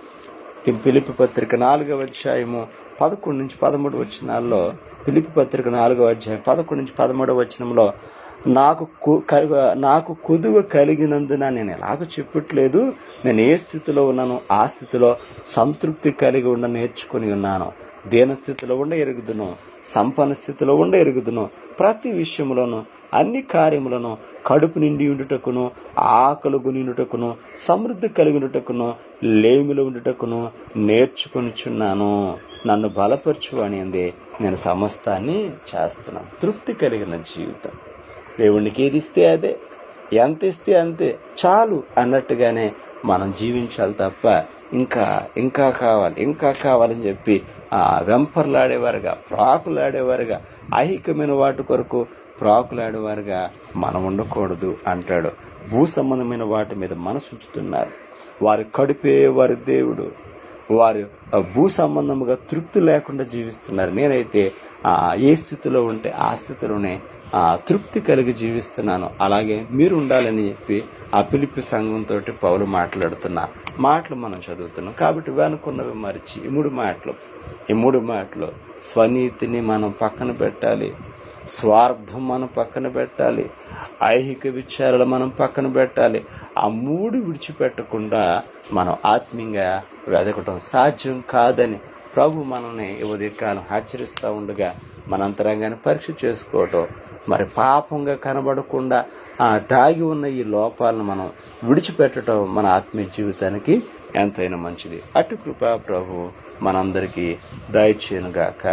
పిలిపి పత్రిక నాలుగవ అధ్యాయము పదకొండు నుంచి పదమూడు వచనాల్లో పిలిపి పత్రిక నాలుగవ అధ్యాయం పదకొండు నుంచి పదమూడవ వచనంలో నాకు కు- కలుగ- నాకు కొదువ కలిగినందున నేను ఎలాగ చెప్పట్లేదు నేను ఏ స్థితిలో ఉన్నాను ఆ స్థితిలో సంతృప్తి కలిగి ఉండ నేర్చుకుని ఉన్నాను దేన స్థితిలో ఉండ ఎరుగుదును సంపన్న స్థితిలో ఉండ ఎరుగుదును ప్రతి విషయంలోనూ అన్ని కార్యములను కడుపు నిండి ఉండుటకును ఆకలి గునిండుటకును సమృద్ధి కలిగి ఉండుటకును లేమిలో ఉండుటకును నేర్చుకొనిచున్నాను నన్ను బలపరచు అనేది నేను సమస్తాన్ని చేస్తున్నాను తృప్తి కలిగిన జీవితం దేవునికి ఏది ఇస్తే అదే ఎంత ఇస్తే అంతే చాలు అన్నట్టుగానే మనం జీవించాలి తప్ప ఇంకా ఇంకా కావాలి ఇంకా కావాలని చెప్పి ఆ వెంపర్లాడేవారుగా ప్రాకులాడేవారుగా ఐహికమైన వాటి కొరకు ప్రాకులాడేవారుగా మనం ఉండకూడదు అంటాడు భూ సంబంధమైన వాటి మీద మనసు ఉంచుతున్నారు వారి కడుపే వారి దేవుడు వారు ఆ భూ సంబంధముగా తృప్తి లేకుండా జీవిస్తున్నారు నేనైతే ఆ ఏ స్థితిలో ఉంటే ఆ స్థితిలోనే ఆ తృప్తి కలిగి జీవిస్తున్నాను అలాగే మీరు ఉండాలని చెప్పి ఆ పిలిపి సంఘంతో పౌలు మాట్లాడుతున్న మాటలు మనం చదువుతున్నాం కాబట్టి వెనుకున్నవి మరిచి ఈ మూడు మాటలు ఈ మూడు మాటలు స్వనీతిని మనం పక్కన పెట్టాలి స్వార్థం మనం పక్కన పెట్టాలి ఐహిక విచారాలు మనం పక్కన పెట్టాలి ఆ మూడు విడిచిపెట్టకుండా మనం ఆత్మీయంగా వెదకటం సాధ్యం కాదని ప్రభు మనల్ని ఈ ఉదయకాలం హెచ్చరిస్తూ ఉండగా మన అంతరంగాన్ని పరీక్ష చేసుకోవటం మరి పాపంగా కనబడకుండా ఆ దాగి ఉన్న ఈ లోపాలను మనం విడిచిపెట్టడం మన ఆత్మీయ జీవితానికి ఎంతైనా మంచిది అటు కృపా ప్రభు మనందరికీ దయచేయనుగాక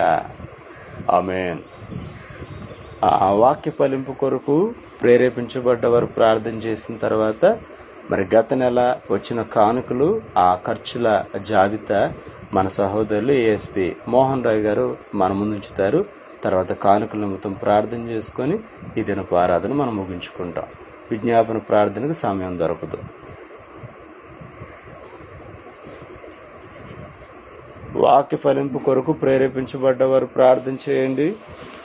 ఆమెన్ ఆ వాక్య ఫలింపు కొరకు ప్రేరేపించబడ్డ వారు ప్రార్థన చేసిన తర్వాత మరి గత నెల వచ్చిన కానుకలు ఆ ఖర్చుల జాబితా మన సహోదరులు ఏఎస్పి మోహన్ రాయ్ గారు మన ముందు ఉంచుతారు తర్వాత కానుకల నిమిత్తం ప్రార్థన చేసుకొని ఈ దినపు ఆరాధన మనం ముగించుకుంటాం విజ్ఞాపన ప్రార్థనకు సమయం దొరకదు వాక్య ఫలింపు కొరకు ప్రేరేపించబడ్డ వారు ప్రార్థన చేయండి